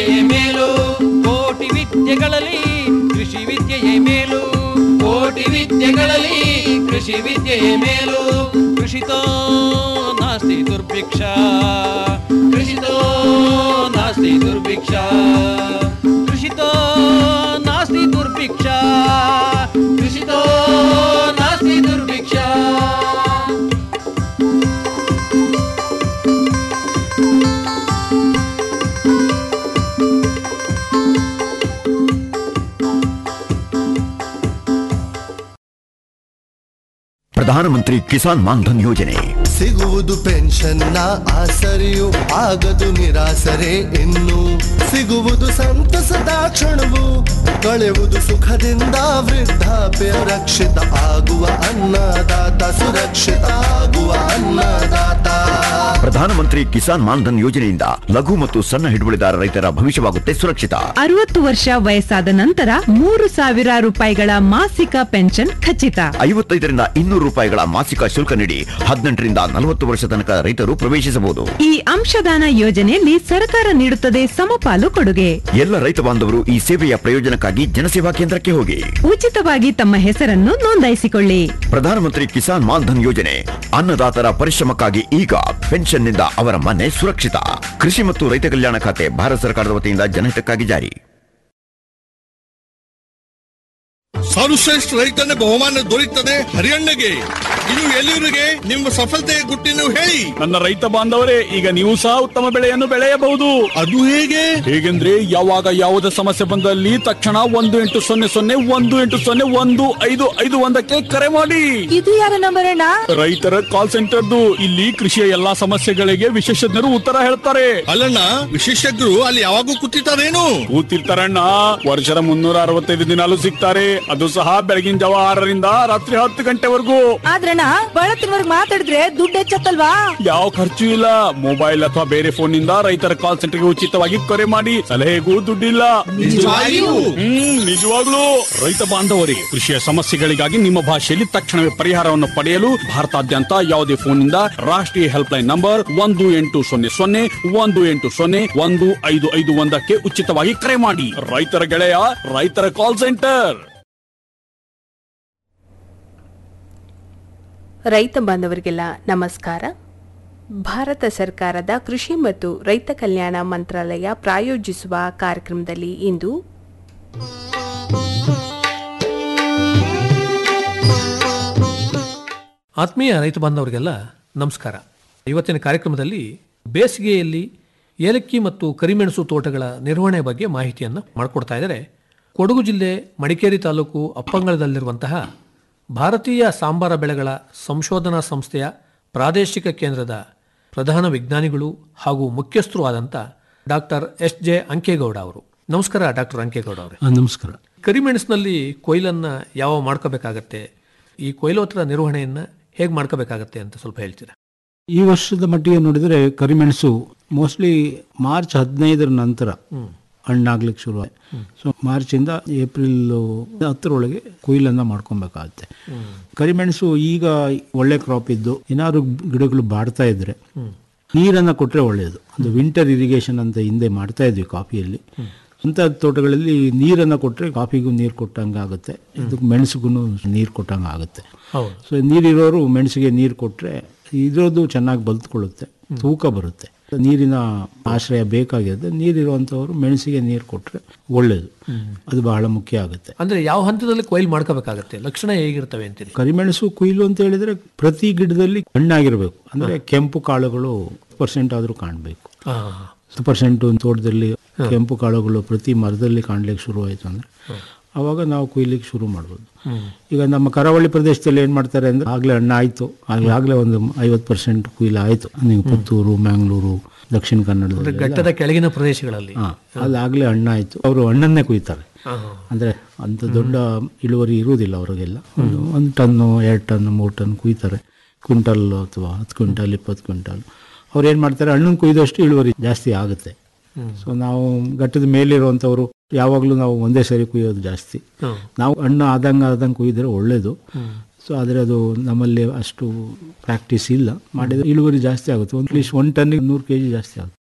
ವಿದ್ಯೆಯೇ ಮೇಲು ಕೋಟಿ ವಿದ್ಯೆಗಳಲ್ಲಿ ಕೃಷಿ ವಿದ್ಯೆಯೇ ಮೇಲು ಕೋಟಿ ವಿದ್ಯೆಗಳಲ್ಲಿ ಕೃಷಿ ವಿದ್ಯೆಯೇ ಮೇಲು ಕೃಷಿತೋ ನಾಸ್ತಿ ದುರ್ಭಿಕ್ಷ ಕೃಷಿತೋ ನಾಸ್ತಿ ದುರ್ಭಿಕ್ಷ ಕೃಷಿತೋ ನಾಸ್ತಿ ದುರ್ಭಿಕ್ಷ ಕೃಷಿತೋ ನಾಸ್ತಿ ದುರ್ಭಿಕ್ಷ ಪ್ರಧಾನಮಂತ್ರಿ ಕಿಸಾನ್ ಮಾನ್ಧನ್ ಯೋಜನೆ ಸಿಗುವುದು ಪೆನ್ಷನ್ನ ಆಸರೆಯು ಆಗದು ನಿರಾಸರೆ ಇನ್ನು ಸಿಗುವುದು ಸಂತಸದ ಕ್ಷಣವು ಕಳೆವುದು ಸುಖದಿಂದ ವೃದ್ಧಾಪ್ಯ ರಕ್ಷಿತ ಆಗುವ ಅನ್ನದಾತ ಸುರಕ್ಷಿತ ಆಗುವ ಅನ್ನದಾತ ಪ್ರಧಾನಮಂತ್ರಿ ಕಿಸಾನ್ ಮಾನ್ಧನ್ ಯೋಜನೆಯಿಂದ ಲಘು ಮತ್ತು ಸಣ್ಣ ಹಿಡುವಳಿದಾರ ರೈತರ ಭವಿಷ್ಯವಾಗುತ್ತೆ ಸುರಕ್ಷಿತ ಅರವತ್ತು ವರ್ಷ ವಯಸ್ಸಾದ ನಂತರ ಮೂರು ಸಾವಿರ ರೂಪಾಯಿಗಳ ಮಾಸಿಕ ಪೆನ್ಷನ್ ಖಚಿತ ಐವತ್ತೈದರಿಂದ ಇನ್ನೂರು ರೂಪಾಯಿಗಳ ಮಾಸಿಕ ಶುಲ್ಕ ನೀಡಿ ಹದಿನೆಂಟರಿಂದ ನಲವತ್ತು ವರ್ಷ ತನಕ ರೈತರು ಪ್ರವೇಶಿಸಬಹುದು ಈ ಅಂಶದಾನ ಯೋಜನೆಯಲ್ಲಿ ಸರ್ಕಾರ ನೀಡುತ್ತದೆ ಸಮಪಾಲು ಕೊಡುಗೆ ಎಲ್ಲ ರೈತ ಬಾಂಧವರು ಈ ಸೇವೆಯ ಪ್ರಯೋಜನಕ್ಕಾಗಿ ಜನಸೇವಾ ಕೇಂದ್ರಕ್ಕೆ ಹೋಗಿ ಉಚಿತವಾಗಿ ತಮ್ಮ ಹೆಸರನ್ನು ನೋಂದಾಯಿಸಿಕೊಳ್ಳಿ ಪ್ರಧಾನಮಂತ್ರಿ ಕಿಸಾನ್ ಮಾನ್ಧನ್ ಯೋಜನೆ ಅನ್ನದಾತರ ಪರಿಶ್ರಮಕ್ಕಾಗಿ ಈಗ ಪೆನ್ಷನ್ನಿಂದ ಅವರ ಮನೆ ಸುರಕ್ಷಿತ ಕೃಷಿ ಮತ್ತು ರೈತ ಕಲ್ಯಾಣ ಖಾತೆ ಭಾರತ ಸರ್ಕಾರದ ವತಿಯಿಂದ ಜನಹಿತಕ್ಕಾಗಿ ಜಾರಿ ಸರ್ವಶ್ರೇಷ್ಠ ರೈತನ ಬಹುಮಾನ ದೊರೆಯುತ್ತದೆ ಹರಿಯಣ್ಣಗೆ ಇದು ಎಲ್ಲಿವರಿಗೆ ನಿಮ್ಮ ಸಫಲತೆಯ ಗುಟ್ಟಿನ ಹೇಳಿ ನನ್ನ ರೈತ ಬಾಂಧವರೇ ಈಗ ನೀವು ಸಹ ಉತ್ತಮ ಬೆಳೆಯನ್ನು ಬೆಳೆಯಬಹುದು ಅದು ಹೇಗೆ ಹೇಗೆಂದ್ರೆ ಯಾವಾಗ ಯಾವುದೇ ಸಮಸ್ಯೆ ಬಂದಲ್ಲಿ ತಕ್ಷಣ ಒಂದು ಎಂಟು ಸೊನ್ನೆ ಸೊನ್ನೆ ಒಂದು ಎಂಟು ಸೊನ್ನೆ ಒಂದು ಐದು ಐದು ಒಂದಕ್ಕೆ ಕರೆ ಮಾಡಿ ಇದು ಯಾರ ನಂಬರ್ ಅಣ್ಣ ರೈತರ ಕಾಲ್ ಸೆಂಟರ್ದು ಇಲ್ಲಿ ಕೃಷಿಯ ಎಲ್ಲಾ ಸಮಸ್ಯೆಗಳಿಗೆ ವಿಶೇಷಜ್ಞರು ಉತ್ತರ ಹೇಳ್ತಾರೆ ಅಲ್ಲಣ್ಣ ವಿಶೇಷಜ್ಞರು ಅಲ್ಲಿ ಯಾವಾಗೂ ಕೂತಿರ್ತಾರೇನು ಕೂತಿರ್ತಾರಣ್ಣ ವರ್ಷದ ಮುನ್ನೂರ ಅರವತ್ತೈದು ದಿನಾಲು ಸಿಗ್ತಾರೆ ಅದು ಸಹ ಬೆಳಗಿನ ಜಾವ ಆರರಿಂದ ರಾತ್ರಿ ಹತ್ತು ಗಂಟೆವರೆಗೂ ಆದ್ರಣ್ಣ ಬಳತ್ತಿನವರ್ಗ್ ಮಾತಾಡಿದ್ರೆ ದುಡ್ಡು ಹೆಚ್ಚತ್ತಲ್ವಾ ಯಾವ ಖರ್ಚು ಇಲ್ಲ ಮೊಬೈಲ್ ಅಥವಾ ಬೇರೆ ಫೋನ್ ನಿಂದ ರೈತರ ಕಾಲ್ ಸೆಂಟರ್ಗೆ ಉಚಿತವಾಗಿ ಕರೆ ಮಾಡಿ ಸಲಹೆಗೂ ದುಡ್ಡಿಲ್ಲ ನಿಜವಾಗಿಯೂ? ಹ್ಮ್ ನಿಜವಾಗ್ಲೂ ರೈತ ಬಾಂಧವರೇ ಕೃಷಿಯ ಸಮಸ್ಯೆಗಳಿಗಾಗಿ ನಿಮ್ಮ ಭಾಷೆಯಲ್ಲಿ ತಕ್ಷಣವೇ ಪರಿಹಾರವನ್ನು ಪಡೆಯಲು ಭಾರತಾದ್ಯಂತ ಯಾವುದೇ ಫೋನ್ನಿಂದ ರಾಷ್ಟ್ರೀಯ ಹೆಲ್ಪ್ ಲೈನ್ ನಂಬರ್ ಒಂದು ಎಂಟು ಸೊನ್ನೆ ಸೊನ್ನೆ ಒಂದು ಎಂಟು ಸೊನ್ನೆ ಒಂದು ಐದು ಐದು ಒಂದಕ್ಕೆ ಉಚಿತವಾಗಿ ಕರೆ ಮಾಡಿ ರೈತರ ಗೆಳೆಯ ರೈತರ ಕಾಲ್ ಸೆಂಟರ್ ರೈತ ಬಾಂಧವರಿಗೆಲ್ಲ ನಮಸ್ಕಾರ ಭಾರತ ಸರ್ಕಾರದ ಕೃಷಿ ಮತ್ತು ರೈತ ಕಲ್ಯಾಣ ಮಂತ್ರಾಲಯ ಪ್ರಾಯೋಜಿಸುವ ಕಾರ್ಯಕ್ರಮದಲ್ಲಿ ಇಂದು ಆತ್ಮೀಯ ರೈತ ಬಾಂಧವರಿಗೆಲ್ಲ ನಮಸ್ಕಾರ ಇವತ್ತಿನ ಕಾರ್ಯಕ್ರಮದಲ್ಲಿ ಬೇಸಿಗೆಯಲ್ಲಿ ಏಲಕ್ಕಿ ಮತ್ತು ಕರಿಮೆಣಸು ತೋಟಗಳ ನಿರ್ವಹಣೆ ಬಗ್ಗೆ ಮಾಹಿತಿಯನ್ನು ಮಾಡಿಕೊಡ್ತಾ ಇದ್ದಾರೆ ಕೊಡಗು ಜಿಲ್ಲೆ ಮಡಿಕೇರಿ ತಾಲೂಕು ಅಪ್ಪಂಗಳದಲ್ಲಿರುವಂತಹ ಭಾರತೀಯ ಸಾಂಬಾರ ಬೆಳೆಗಳ ಸಂಶೋಧನಾ ಸಂಸ್ಥೆಯ ಪ್ರಾದೇಶಿಕ ಕೇಂದ್ರದ ಪ್ರಧಾನ ವಿಜ್ಞಾನಿಗಳು ಹಾಗೂ ಮುಖ್ಯಸ್ಥರು ಆದಂಥ ಡಾಕ್ಟರ್ ಎಸ್ ಜೆ ಅಂಕೇಗೌಡ ಅವರು ನಮಸ್ಕಾರ ಡಾಕ್ಟರ್ ಅಂಕೇಗೌಡ ಅವರೇ ನಮಸ್ಕಾರ ಕರಿಮೆಣಸಿನಲ್ಲಿ ಕೊಯ್ಲನ್ನು ಯಾವ ಮಾಡ್ಕೋಬೇಕಾಗತ್ತೆ ಈ ಕೊಯ್ಲೋತ್ತರ ನಿರ್ವಹಣೆಯನ್ನು ಹೇಗೆ ಮಾಡ್ಕೋಬೇಕಾಗತ್ತೆ ಅಂತ ಸ್ವಲ್ಪ ಹೇಳ್ತೀರಾ ಈ ವರ್ಷದ ಮಟ್ಟಿಗೆ ನೋಡಿದರೆ ಕರಿಮೆಣಸು ಮೋಸ್ಟ್ಲಿ ಮಾರ್ಚ್ ಹದಿನೈದರ ನಂತರ ಹಣ್ಣಾಗ್ಲಿಕ್ಕೆ ಶುರು ಸೊ ಮಾರ್ಚಿಂದ ಏಪ್ರಿಲ್ ಹತ್ತರೊಳಗೆ ಕೊಯ್ಲನ್ನ ಮಾಡ್ಕೊಬೇಕಾಗತ್ತೆ ಕರಿಮೆಣಸು ಈಗ ಒಳ್ಳೆ ಕ್ರಾಪ್ ಇದ್ದು ಏನಾದ್ರು ಗಿಡಗಳು ಬಾಡ್ತಾ ಇದ್ರೆ ನೀರನ್ನ ಕೊಟ್ರೆ ಒಳ್ಳೆಯದು ಒಂದು ವಿಂಟರ್ ಇರಿಗೇಷನ್ ಅಂತ ಹಿಂದೆ ಮಾಡ್ತಾ ಇದ್ವಿ ಕಾಫಿಯಲ್ಲಿ ಅಂಥ ತೋಟಗಳಲ್ಲಿ ನೀರನ್ನು ಕೊಟ್ಟರೆ ಕಾಫಿಗೂ ನೀರು ಕೊಟ್ಟಂಗೆ ಆಗುತ್ತೆ ಇದಕ್ಕೆ ಮೆಣಸಿಗೂ ನೀರು ಕೊಟ್ಟಂಗೆ ಆಗುತ್ತೆ ಹೌದು ಸೊ ನೀರಿರೋರು ಮೆಣಸಿಗೆ ನೀರು ಕೊಟ್ಟರೆ ಇರೋದು ಚೆನ್ನಾಗಿ ಬಲ್ತ್ಕೊಳ್ಳುತ್ತೆ ತೂಕ ಬರುತ್ತೆ ನೀರಿನ ಆಶ್ರಯ ಬೇಕಾಗಿದೆ ನೀರಿರುವಂಥವ್ರು ಮೆಣಸಿಗೆ ನೀರು ಕೊಟ್ಟರೆ ಒಳ್ಳೆಯದು ಅದು ಬಹಳ ಮುಖ್ಯ ಆಗುತ್ತೆ ಅಂದ್ರೆ ಯಾವ ಹಂತದಲ್ಲಿ ಕೊಯ್ಲು ಮಾಡ್ಕೋಬೇಕಾಗತ್ತೆ ಲಕ್ಷಣ ಹೇಗಿರ್ತವೆ ಅಂತೀರಿ ಕರಿಮೆಣಸು ಕೊಯ್ಲು ಅಂತ ಹೇಳಿದ್ರೆ ಪ್ರತಿ ಗಿಡದಲ್ಲಿ ಹಣ್ಣಾಗಿರ್ಬೇಕು ಅಂದ್ರೆ ಕೆಂಪು ಕಾಳುಗಳು ಪರ್ಸೆಂಟ್ ಆದರೂ ಕಾಣಬೇಕು ಆ, ಹತ್ತು ಪರ್ಸೆಂಟ್ ತೋಟದಲ್ಲಿ ಕೆಂಪು ಕಾಳುಗಳು ಪ್ರತಿ ಮರದಲ್ಲಿ ಕಾಣ್ಲಿಕ್ಕೆ ಶುರು ಆಯ್ತು ಅಂದ್ರೆ ಅವಾಗ ನಾವು ಕೊಯ್ಲಿಕ್ಕೆ ಶುರು ಮಾಡ್ಬೋದು ಈಗ ನಮ್ಮ ಕರಾವಳಿ ಪ್ರದೇಶದಲ್ಲಿ ಏನು ಮಾಡ್ತಾರೆ ಅಂದ್ರೆ ಆಗಲೇ ಹಣ್ಣು ಆಯಿತು ಆಗಲೇ ಒಂದು ಐವತ್ತು ಪರ್ಸೆಂಟ್ ಕೊಯ್ಲು ಆಯಿತು ನೀವು ಪುತ್ತೂರು ಮ್ಯಾಂಗ್ಳೂರು ದಕ್ಷಿಣ ಅಂದ್ರೆ ಕನ್ನಡದಲ್ಲಿ ಘಟ್ಟದ ಕೆಳಗಿನ ಪ್ರದೇಶಗಳಲ್ಲಿ ಹಾಂ ಅಲ್ಲಾಗಲೇ ಹಣ್ಣಾಯಿತು ಅವರು ಹಣ್ಣನ್ನೇ ಕುಯ್ತಾರೆ ಆ, ಅಂದರೆ ಅಂಥ ದೊಡ್ಡ ಇಳುವರಿ ಇರುವುದಿಲ್ಲ ಅವರಿಗೆಲ್ಲ ಒಂದು ಒಂದು ಟನ್ನು ಎರಡು ಟನ್ ಮೂರು ಟನ್ ಕುಯ್ತಾರೆ ಕ್ವಿಂಟಲ್ ಅಥವಾ ಹತ್ತು ಕ್ವಿಂಟಲ್ ಇಪ್ಪತ್ತು ಕ್ವಿಂಟಲ್ ಅವ್ರು ಏನು ಮಾಡ್ತಾರೆ ಹಣ್ಣನ್ನು ಕುಯ್ದಷ್ಟು ಇಳುವರಿ ಜಾಸ್ತಿ ಆಗುತ್ತೆ ಸೊ ನಾವು ಘಟ್ಟದ ಮೇಲಿರುವಂಥವ್ರು ಯಾವಾಗಲೂ ನಾವು ಒಂದೇ ಸರಿ ಕುಯ್ಯೋದು ಜಾಸ್ತಿ ಹ್ಮ್. ನಾವು ಹಣ್ಣು ಆದಂಗೆ ಆದಂಗೆ ಕುಯ್ದರೆ ಒಳ್ಳೆಯದು ಸೊ ಆದರೆ ಅದು ನಮ್ಮಲ್ಲಿ ಅಷ್ಟು ಪ್ರಾಕ್ಟೀಸ್ ಇಲ್ಲ ಮಾಡಿದರೆ ಇಳುವರಿ ಜಾಸ್ತಿ ಆಗುತ್ತೆ ಒಂದು ಲೀಸ್ಟ್ ಒಂದು ಟನ್ನಿಗೆ ನೂರು ಕೆ ಜಿ ಜಾಸ್ತಿ ಆಗುತ್ತೆ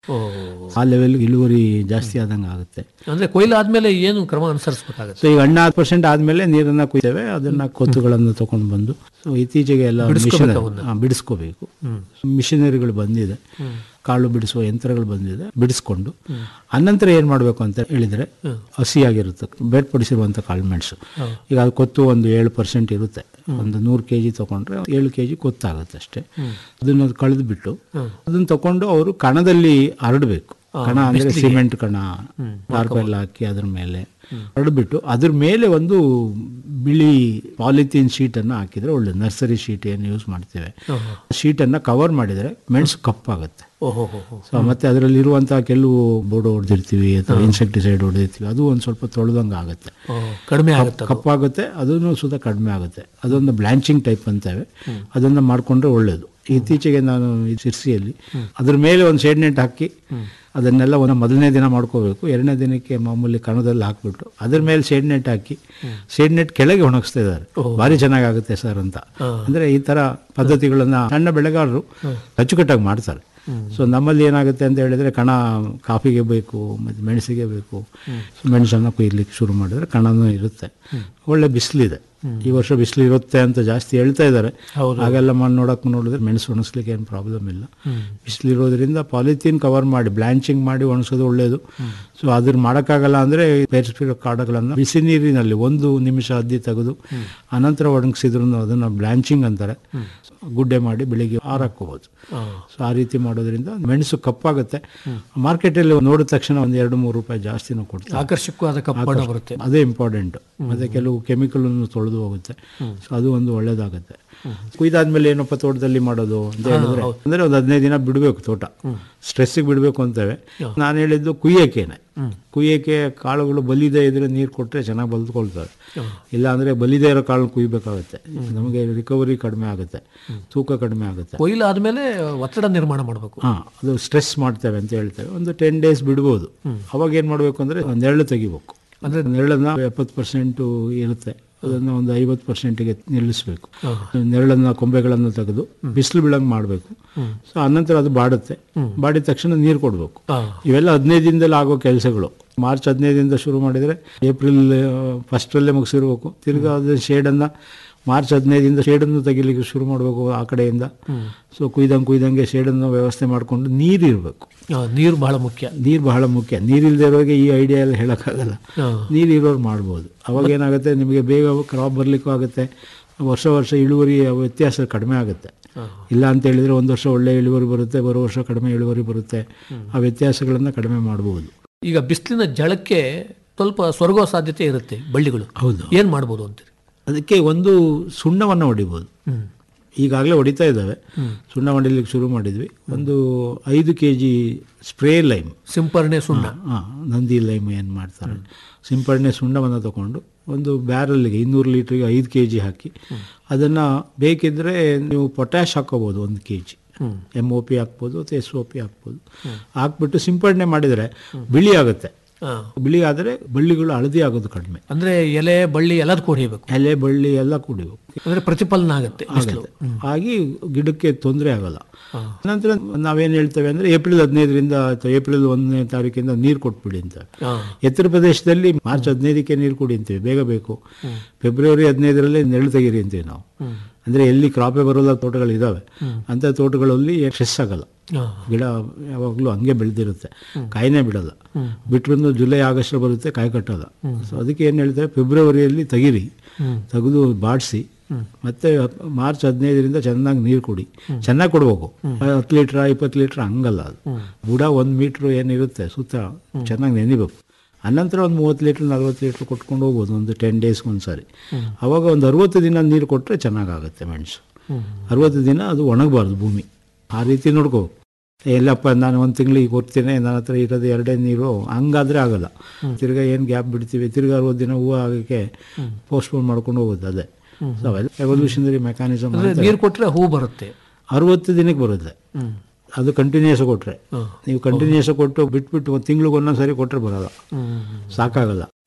ಓ ಆ ಲೆವೆಲ್ ಇಳುವರಿ ಜಾಸ್ತಿ ಆದಂಗೆ ಆಗುತ್ತೆ ಅಂದ್ರೆ ಕೊಯ್ಲು ಆದ್ಮೇಲೆ ಏನು ಕ್ರಮ ಅನುಸರಿಸಬೇಕಾಗತ್ತೆ ಸೊ ಈಗ ಹಣ್ಣು ಹತ್ತು ಪರ್ಸೆಂಟ್ ಆದ್ಮೇಲೆ ನೀರನ್ನ ಕುಯ್ತೇವೆ ಅದನ್ನ ಕೊತ್ತುಗಳನ್ನು ತಗೊಂಡು ಬಂದು ಸೊ ಇತ್ತೀಚೆಗೆ ಎಲ್ಲ ಬಿಡಿಸ್ಕೋಬೇಕು ಮಿಷನ್ ಅವನ್ನ. ಬಿಡಿಸ್ಕೋಬೇಕು ಮಿಷನರಿಗಳು ಬಂದಿದೆ ಕಾಳು ಬಿಡಿಸುವ ಯಂತ್ರಗಳು ಬಂದಿದೆ ಬಿಡಿಸ್ಕೊಂಡು ಅನಂತರ ಏನ್ ಮಾಡಬೇಕು ಅಂತ ಹೇಳಿದ್ರೆ ಹಸಿಯಾಗಿರುತ್ತೆ ಬೇರ್ಪಡಿಸಿರುವಂಥ ಕಾಳುಮೆಣಸು ಈಗ ಅದು ಕೊತ್ತು ಒಂದು ಏಳು ಪರ್ಸೆಂಟ್ ಇರುತ್ತೆ ಒಂದು ನೂರು ಕೆ ಜಿ ತಗೊಂಡ್ರೆ ಏಳು ಕೆ ಜಿ ಕೊತ್ತಾಗುತ್ತೆ ಅಷ್ಟೇ ಅದನ್ನ ಕಳೆದು ಬಿಟ್ಟು ಅದನ್ನ ತಕೊಂಡು ಅವರು ಕಣದಲ್ಲಿ ಹರಡಬೇಕು ಕಣ ಅಂದ್ರೆ ಸಿಮೆಂಟ್ ಕಣ ಟಾರ್ಪೆಲ್ಲ ಹಾಕಿ ಅದ್ರ ಮೇಲೆ ಹರಡ್ಬಿಟ್ಟು ಅದ್ರ ಮೇಲೆ ಒಂದು ಬಿಳಿ ಪಾಲಿಥೀನ್ ಶೀಟ್ ಅನ್ನ ಹಾಕಿದ್ರೆ ಒಳ್ಳೆ ನರ್ಸರಿ ಶೀಟ್ ಏನು ಯೂಸ್ ಮಾಡ್ತೇವೆ ಶೀಟ್ ಅನ್ನ ಕವರ್ ಮಾಡಿದ್ರೆ ಮೆಣಸು ಕಪ್ಪಾಗುತ್ತೆ ಓಹೋ ಹೋ ಹೋ ಸೊ ಮತ್ತೆ ಅದರಲ್ಲಿ ಇರುವಂತಹ ಕೆಲವು ಬೋರ್ಡ್ ಹೊಡೆದಿರ್ತೀವಿ ಅಥವಾ ಇನ್ಸೆಕ್ಟಿಸೈಡ್ ಹೊಡೆದಿರ್ತೀವಿ ಅದು ಒಂದು ಸ್ವಲ್ಪ ತೊಳೆದಂಗೆ ಆಗುತ್ತೆ ಓ, ಕಡಿಮೆ ಆಗುತ್ತೆ ಅದು. ಕಪ್ಪಾಗುತ್ತೆ ಅದನ್ನು ಸುದ ಕಡಿಮೆ ಆಗುತ್ತೆ ಅದೊಂದು ಬ್ಲಾಂಚಿಂಗ್ ಟೈಪ್ ಅಂತೇವೆ ಅದನ್ನ ಮಾಡ್ಕೊಂಡ್ರೆ ಒಳ್ಳೇದು ಇತ್ತೀಚೆಗೆ ನಾನು ಈ ಸಿರ್ಸಿಯಲ್ಲಿ ಅದ್ರ ಮೇಲೆ ಒಂದು ಶೇಡ್ ನೆಟ್ ಹಾಕಿ ಅದನ್ನೆಲ್ಲ ಒಂದು ಮೊದಲನೇ ದಿನ ಮಾಡ್ಕೋಬೇಕು ಎರಡನೇ ದಿನಕ್ಕೆ ಮಾಮೂಲಿ ಕಣದಲ್ಲಿ ಹಾಕ್ಬಿಟ್ಟು ಅದ್ರ ಮೇಲೆ ಶೇಡ್ ನೆಟ್ ಹಾಕಿ ಶೇಡ್ ನೆಟ್ ಕೆಳಗೆ ಒಣಗಿಸ್ತಾ ಇದ್ದಾರೆ ಭಾರಿ ಚೆನ್ನಾಗಾಗುತ್ತೆ ಸರ್ ಅಂತ ಅಂದ್ರೆ ಈ ತರ ಪದ್ಧತಿಗಳನ್ನ ಸಣ್ಣ ಬೆಳೆಗಾರರು ಅಚ್ಚುಕಟ್ಟಾಗಿ ಮಾಡ್ತಾರೆ ಸೊ ನಮ್ಮಲ್ಲಿ ಏನಾಗುತ್ತೆ ಅಂತ ಹೇಳಿದ್ರೆ ಕಣ ಕಾಫಿಗೆ ಬೇಕು ಮತ್ತು ಮೆಣಸಿಗೆ ಬೇಕು ಸೊ ಮೆಣಸನ್ನು ಕೊಯ್ಲಿಕ್ಕೆ ಶುರು ಮಾಡಿದ್ರೆ ಕಣನೂ ಇರುತ್ತೆ ಒಳ್ಳೆ ಬಿಸಿಲಿದೆ ಈ ವರ್ಷ ಬಿಸಿಲು ಇರುತ್ತೆ ಅಂತ ಜಾಸ್ತಿ ಹೇಳ್ತಾ ಇದ್ದಾರೆ ಹಾಗೆಲ್ಲ ಮಾಡಿ ನೋಡಕ್ಕೆ ನೋಡಿದ್ರೆ ಮೆಣಸು ಒಣಗಿಸ್ಲಿಕ್ಕೆ ಏನು ಪ್ರಾಬ್ಲಮ್ ಇಲ್ಲ ಬಿಸಿಲು ಇರೋದ್ರಿಂದ ಪಾಲಿಥೀನ್ ಕವರ್ ಮಾಡಿ ಬ್ಲಾಂಚಿಂಗ್ ಮಾಡಿ ಒಣಗಿಸೋದು ಒಳ್ಳೆಯದು ಸೊ ಅದ್ರ ಮಾಡೋಕ್ಕಾಗಲ್ಲ ಅಂದರೆ ಬೇರಿಸಿರೋ ಕಾಡುಗಳನ್ನು ಬಿಸಿ ನೀರಿನಲ್ಲಿ ಒಂದು ನಿಮಿಷ ಅದ್ದಿ ತೆಗೆದು ಅನಂತರ ಒಣಗಿಸಿದ್ರು ಅದನ್ನು ಬ್ಲಾಂಚಿಂಗ್ ಅಂತಾರೆ ಗುಡ್ಡೆ ಮಾಡಿ ಬೆಳಿಗ್ಗೆ ಹಾರಾಕೋಬೋದು ಸೊ ಆ ರೀತಿ ಮಾಡೋದ್ರಿಂದ ಮೆಣಸು ಕಪ್ಪಾಗುತ್ತೆ ಮಾರ್ಕೆಟಲ್ಲಿ ನೋಡಿದ ತಕ್ಷಣ ಒಂದು ಎರಡು ಮೂರು ರೂಪಾಯಿ ಜಾಸ್ತಿನೂ ಕೊಡ್ತಾರೆ ಆಕರ್ಷಕವಾದ ಕಪ್ಪಣ ಬರುತ್ತೆ ಅದೇ ಇಂಪಾರ್ಟೆಂಟ್ ಮತ್ತೆ ಕೆಲವು ಕೆಮಿಕಲ್ ತೊಳೆದು ಹೋಗುತ್ತೆ ಸೊ ಅದು ಒಂದು ಒಳ್ಳೇದಾಗುತ್ತೆ ಕುಯ್ದಾದ್ಮೇಲೆ ಏನಪ್ಪ ತೋಟದಲ್ಲಿ ಮಾಡೋದು ಅಂತ ಹೇಳಿದ್ರೆ ಅಂದ್ರೆ ಒಂದು ಹದಿನೈದು ದಿನ ಬಿಡಬೇಕು ತೋಟ ಸ್ಟ್ರೆಸ್ಸಿಗೆ ಬಿಡಬೇಕು ಅಂತೇವೆ ನಾನು ಹೇಳಿದ್ದು ಕುಯ್ಯಕ್ಕೇನೆ ಕುಯ್ಯಕ್ಕೆ ಕಾಳುಗಳು ಬಲಿದೆ ಇದ್ರೆ ನೀರು ಕೊಟ್ಟರೆ ಚೆನ್ನಾಗಿ ಬಲ್ತ್ಕೊಳ್ತವೆ ಇಲ್ಲ ಅಂದ್ರೆ ಬಲಿದೇ ಇರೋ ಕಾಳು ಕುಯ್ಬೇಕಾಗುತ್ತೆ ನಮಗೆ ರಿಕವರಿ ಕಡಿಮೆ ಆಗುತ್ತೆ ತೂಕ ಕಡಿಮೆ ಆಗುತ್ತೆ ಕೊಯ್ಲು ಆದ್ಮೇಲೆ ಒತ್ತಡ ನಿರ್ಮಾಣ ಮಾಡಬೇಕು ಹಾ ಅದು ಸ್ಟ್ರೆಸ್ ಮಾಡ್ತೇವೆ ಅಂತ ಹೇಳ್ತೇವೆ ಒಂದು ಟೆನ್ ಡೇಸ್ ಬಿಡ್ಬೋದು ಅವಾಗ ಏನು ಮಾಡಬೇಕು ಅಂದರೆ ನೆರಳು ತೆಗಿಬೇಕು ಅಂದರೆ ನೆರಳನ್ನ ಎಪ್ಪತ್ತು ಪರ್ಸೆಂಟು ಇರುತ್ತೆ ಅದನ್ನು ಒಂದು ಐವತ್ತು ಪರ್ಸೆಂಟಿಗೆ ನಿಲ್ಲಿಸಬೇಕು ನೆರಳನ್ನ ಕೊಂಬೆಗಳನ್ನು ತೆಗೆದು ಬಿಸಿಲು ಬೀಳಂಗೆ ಮಾಡಬೇಕು ಸೊ ಅನಂತರ ಅದು ಬಾಡುತ್ತೆ ಬಾಡಿದ ತಕ್ಷಣ ನೀರು ಕೊಡಬೇಕು ಇವೆಲ್ಲ ಹದಿನೈದು ದಿನದಲ್ಲಿ ಆಗೋ ಕೆಲಸಗಳು ಮಾರ್ಚ್ ಹದಿನೈದರಿಂದ ಶುರು ಮಾಡಿದರೆ ಏಪ್ರಿಲ್ ಫಸ್ಟಲ್ಲೇ ಮುಗಿಸಿರ್ಬೇಕು ತಿರ್ಗಾ ಅದು ಶೇಡನ್ನು ಮಾರ್ಚ್ ಹದಿನೈದಿಂದ ಶೇಡನ್ನು ತೆಗಿಲಿಕ್ಕೆ ಶುರು ಮಾಡಬೇಕು ಆ ಕಡೆಯಿಂದ ಸೊ ಕುಯ್ದಂಗೆ ಕುಯ್ದಂಗೆ ಶೇಡನ್ನು ವ್ಯವಸ್ಥೆ ಮಾಡಿಕೊಂಡು ನೀರು ಇರಬೇಕು ಆ, ನೀರು ಬಹಳ ಮುಖ್ಯ ನೀರು ಬಹಳ ಮುಖ್ಯ ನೀರಿಲ್ಲದೆ ಇರೋರಿಗೆ ಈ ಐಡಿಯಾ ಎಲ್ಲ ಹೇಳೋಕ್ಕಾಗಲ್ಲ ನೀರು ಇರೋರು ಮಾಡ್ಬೋದು ಅವಾಗ ಏನಾಗುತ್ತೆ ನಿಮಗೆ ಬೇಗ ಕ್ರಾಪ್ ಬರಲಿಕ್ಕೂ ಆಗುತ್ತೆ ವರ್ಷ ವರ್ಷ ಇಳುವರಿ ವ್ಯತ್ಯಾಸ ಕಡಿಮೆ ಆಗುತ್ತೆ ಇಲ್ಲ ಅಂತ ಹೇಳಿದ್ರೆ ಒಂದು ವರ್ಷ ಒಳ್ಳೆ ಇಳುವರಿ ಬರುತ್ತೆ ಬರೋ ವರ್ಷ ಕಡಿಮೆ ಇಳುವರಿ ಬರುತ್ತೆ ಆ ವ್ಯತ್ಯಾಸಗಳನ್ನು ಕಡಿಮೆ ಮಾಡ್ಬೋದು ಈಗ ಬಿಸಿಲಿನ ಜಳಕ್ಕೆ ಸ್ವಲ್ಪ ಸ್ವರ್ಗೋ ಸಾಧ್ಯತೆ ಇರುತ್ತೆ ಬಳ್ಳಿಗಳು ಹೌದು ಏನ್ ಮಾಡ್ಬೋದು ಅಂತೀರಿ ಅದಕ್ಕೆ ಒಂದು ಸುಣ್ಣವನ್ನು ಹೊಡಿಬೋದು ಈಗಾಗಲೇ ಹೊಡಿತಾ ಇದ್ದಾವೆ ಸುಣ್ಣ ಹೊಡಿಲಿಕ್ಕೆ ಶುರು ಮಾಡಿದ್ವಿ ಒಂದು ಐದು ಕೆ ಜಿ ಸ್ಪ್ರೇ ಲೈಮ್ ಸಿಂಪರಣೆ ಸುಣ್ಣ ಹಾಂ ನಂದಿ ಲೈಮ್ ಏನು ಮಾಡ್ತಾರೆ ಸಿಂಪಡಣೆ ಸುಣ್ಣವನ್ನು ತಗೊಂಡು ಒಂದು ಬ್ಯಾರಲ್ಗೆ ಇನ್ನೂರು ಲೀಟ್ರಿಗೆ ಐದು ಕೆ ಜಿ ಹಾಕಿ ಅದನ್ನು ಬೇಕಿದ್ದರೆ ನೀವು ಪೊಟ್ಯಾಶ್ ಹಾಕೋಬೋದು ಒಂದು K G M O P ಹಾಕ್ಬೋದು ಅಥವಾ ಎಸ್ ಒ ಪಿ ಹಾಕ್ಬೋದು ಹಾಕ್ಬಿಟ್ಟು ಸಿಂಪಡಣೆ ಮಾಡಿದರೆ ಬಿಳಿ ಆಗುತ್ತೆ ಆ, ಬಿಳಿ ಆದರೆ ಬಳ್ಳಿಗಳು ಹಳದಿ ಆಗೋದು ಕಡಿಮೆ ಅಂದ್ರೆ ಎಲೆ ಬಳ್ಳಿ ಎಲ್ಲದಕ್ಕೂ ಹೊಡಿಬೇಕು ಎಲೆ ಬಳ್ಳಿ ಎಲ್ಲ ಕುಡಿಬೇಕು ಅಂದ್ರೆ ಪ್ರತಿಫಲನ ಆಗುತ್ತೆ ಬಿಸಿಲು ಆಗಿ ಗಿಡಕ್ಕೆ ತೊಂದರೆ ಆಗಲ್ಲ ನಂತರ ನಾವೇನು ಹೇಳ್ತೇವೆ ಅಂದರೆ ಏಪ್ರಿಲ್ ಹದಿನೈದರಿಂದ ಅಥವಾ ಏಪ್ರಿಲ್ ಒಂದನೇ ತಾರೀಕಿಂದ ನೀರು ಕೊಟ್ಬಿಡಿ ಅಂತ ಆ, ಎತ್ತರ ಪ್ರದೇಶದಲ್ಲಿ ಮಾರ್ಚ್ ಹದಿನೈದಕ್ಕೆ ನೀರು ಕೊಡಿ ಅಂತೀವಿ ಬೇಗ ಬೇಕು ಫೆಬ್ರವರಿ ಹದಿನೈದರಲ್ಲಿ ನೆರಳು ತೆಗೀರಿ ಅಂತೀವಿ ನಾವು ಅಂದರೆ ಎಲ್ಲಿ ಕ್ರಾಪೇ ಬರೋಲ್ಲ ತೋಟಗಳಿದ್ದಾವೆ ಅಂಥ ತೋಟಗಳಲ್ಲಿ ಸ್ಟ್ರೆಸ್ ಆಗಲ್ಲ ಆ, ಗಿಡ ಯಾವಾಗಲೂ ಹಂಗೆ ಬೆಳೆದಿರುತ್ತೆ ಕಾಯಿನೇ ಬಿಡಲ್ಲ ಬಿಟ್ರು ಜುಲೈ ಆಗಸ್ಟ್ ಬರುತ್ತೆ ಕಾಯಿ ಕಟ್ಟಲ್ಲ ಸೊ ಅದಕ್ಕೆ ಏನು ಹೇಳ್ತಾರೆ ಫೆಬ್ರವರಿಯಲ್ಲಿ ತೆಗೀರಿ ತೆಗೆದು ಬಾಡಿಸಿ ಮತ್ತೆ ಮಾರ್ಚ್ ಹದಿನೈದರಿಂದ ಚೆನ್ನಾಗಿ ನೀರು ಕೊಡಿ ಚೆನ್ನಾಗಿ ಕೊಡ್ಬೇಕು ಹತ್ತು ಲೀಟ್ರ ಇಪ್ಪತ್ತು ಲೀಟ್ರ್ ಹಂಗಲ್ಲ ಅದು ಬುಡ ಒಂದು ಮೀಟ್ರ್ ಏನಿರುತ್ತೆ ಸುತ್ತ ಚೆನ್ನಾಗಿ ನೆನಿಬೇಕು ಅನಂತರ ಒಂದು ಮೂವತ್ತು ಲೀಟ್ರ್ ನಲ್ವತ್ತು ಲೀಟ್ರ್ ಕೊಟ್ಕೊಂಡು ಹೋಗ್ಬೋದು ಒಂದು ಟೆನ್ ಡೇಸ್ಗೆ ಒಂದು ಸಾರಿ ಅವಾಗ ಒಂದು ಅರುವತ್ತು ದಿನ ನೀರು ಕೊಟ್ಟರೆ ಚೆನ್ನಾಗಾಗುತ್ತೆ ಮೆಣಸು ಅರುವತ್ತು ದಿನ ಅದು ಒಣಗಬಾರ್ದು ಭೂಮಿ ಆ ರೀತಿ ನೋಡ್ಕೋಬೇಕು ಎಲ್ಲಪ್ಪ ನಾನು ಒಂದು ತಿಂಗಳಿಗೆ ಕೊಡ್ತೇನೆ ನನ್ನ ಹತ್ರ ಇರೋದು ಎರಡೇ ನೀರು ಹಂಗಾದ್ರೆ ಆಗಲ್ಲ ತಿರ್ಗಾ ಏನು ಗ್ಯಾಪ್ ಬಿಡ್ತೀವಿ ತಿರ್ಗಾ ಅರವತ್ತು ದಿನ ಹೂವು ಆಗೋಕ್ಕೆ ಪೋಸ್ಟ್ಪೋನ್ ಮಾಡ್ಕೊಂಡು ಹೋಗೋದು ಅದೇ ಸೊ ಅವೆಲ್ಲ ಎವಲ್ಯೂಷನರಿ ಮೆಕ್ಯಾನಿಸಮ್ ಅಂದ್ರೆ ನೀರು ಕೊಟ್ರೆ ಹೂ ಬರುತ್ತೆ ಅರವತ್ತು ದಿನಕ್ಕೆ ಬರುತ್ತೆ ಅದು ಕಂಟಿನ್ಯೂಸ್ ಕೊಟ್ರೆ ನೀವು ಕಂಟಿನ್ಯೂಸ್ ಕೊಟ್ಟು ಬಿಟ್ಬಿಟ್ಟು ಒಂದು ತಿಂಗಳಿಗೆ ಒಂದೊಂದು ಸರಿ ಕೊಟ್ಟರೆ ಬರಲ್ಲ ಸಾಕಾಗಲ್ಲ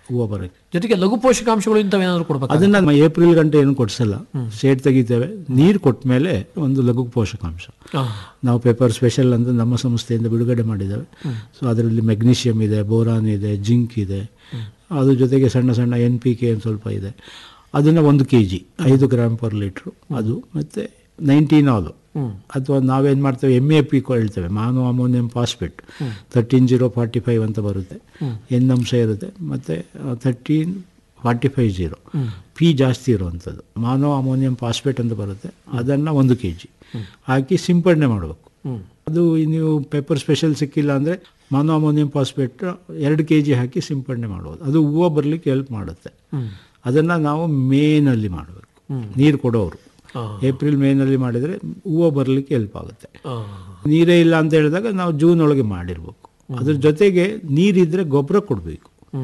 ಹೂವು ಬರೋಕ್ಕೆ ಜೊತೆಗೆ ಲಘು ಪೋಷಕಾಂಶಗಳು ಇಂಥವೇನಾದ್ರು ಕೊಡ್ಬೇಕು ಅದನ್ನ ನಮ್ಮ ಏಪ್ರಿಲ್ ಗಂಟೆ ಏನು ಕೊಡ್ಸಲ್ಲ ಶೇಡ್ ತೆಗಿತೇವೆ ನೀರು ಕೊಟ್ಟ ಮೇಲೆ ಒಂದು ಲಘು ಪೋಷಕಾಂಶ ನಾವು ಪೇಪರ್ ಸ್ಪೆಷಲ್ ಅಂತ ನಮ್ಮ ಸಂಸ್ಥೆಯಿಂದ ಬಿಡುಗಡೆ ಮಾಡಿದ್ದೇವೆ ಸೊ ಅದರಲ್ಲಿ ಮೆಗ್ನೀಷಿಯಂ ಇದೆ ಬೋರಾನ್ ಇದೆ ಜಿಂಕ್ ಇದೆ ಅದ್ರ ಜೊತೆಗೆ ಸಣ್ಣ ಸಣ್ಣ ಎನ್ ಪಿ ಕೆ ಒಂದು ಸ್ವಲ್ಪ ಇದೆ ಅದನ್ನು ಒಂದು ಕೆ ಜಿ ಐದು ಗ್ರಾಮ್ ಪರ್ ಲೀಟ್ರು ಅದು ಮತ್ತು ನೈನ್ಟೀನ್ ಆಲು ಅಥವಾ ನಾವೇನು ಮಾಡ್ತೇವೆ ಎಮ್ ಎ ಪಿ ಹೇಳ್ತೇವೆ mono ammonium phosphate thirteen zero forty five ಅಂತ ಬರುತ್ತೆ ಎನ್ ಅಂಶ ಇರುತ್ತೆ ಮತ್ತು thirteen forty five zero P ಜಾಸ್ತಿ ಇರುವಂಥದ್ದು ಮಾನೋ ಅಮೋನಿಯಂ ಫಾಸ್ಫೇಟ್ ಅಂತ ಬರುತ್ತೆ ಅದನ್ನು ಒಂದು ಕೆ ಜಿ ಹಾಕಿ ಸಿಂಪಡಣೆ ಮಾಡಬೇಕು ಅದು ನೀವು ಪೆಪ್ಪರ್ ಸ್ಪೆಷಲ್ ಸಿಕ್ಕಿಲ್ಲ ಅಂದರೆ ಮಾನೋ ಅಮೋನಿಯಂ ಫಾಸ್ಫೇಟ್ ಎರಡು ಕೆ ಜಿ ಹಾಕಿ ಸಿಂಪಡಣೆ ಮಾಡ್ಬೋದು ಅದು ಹೂವು ಬರಲಿಕ್ಕೆ ಹೆಲ್ಪ್ ಮಾಡುತ್ತೆ ಅದನ್ನು ನಾವು ಮೇನಲ್ಲಿ ಮಾಡಬೇಕು ನೀರು ಕೊಡೋರು ಏಪ್ರಿಲ್ ಮೇನಲ್ಲಿ ಮಾಡಿದರೆ ಹೂವು ಬರಲಿಕ್ಕೆ ಹೆಲ್ಪ್ ಆಗುತ್ತೆ ನೀರೇ ಇಲ್ಲ ಅಂತ ಹೇಳಿದಾಗ ನಾವು ಜೂನ್ ಒಳಗೆ ಮಾಡಿರ್ಬೇಕು ಅದ್ರ ಜೊತೆಗೆ ನೀರಿದ್ರೆ ಗೊಬ್ಬರ ಕೊಡಬೇಕು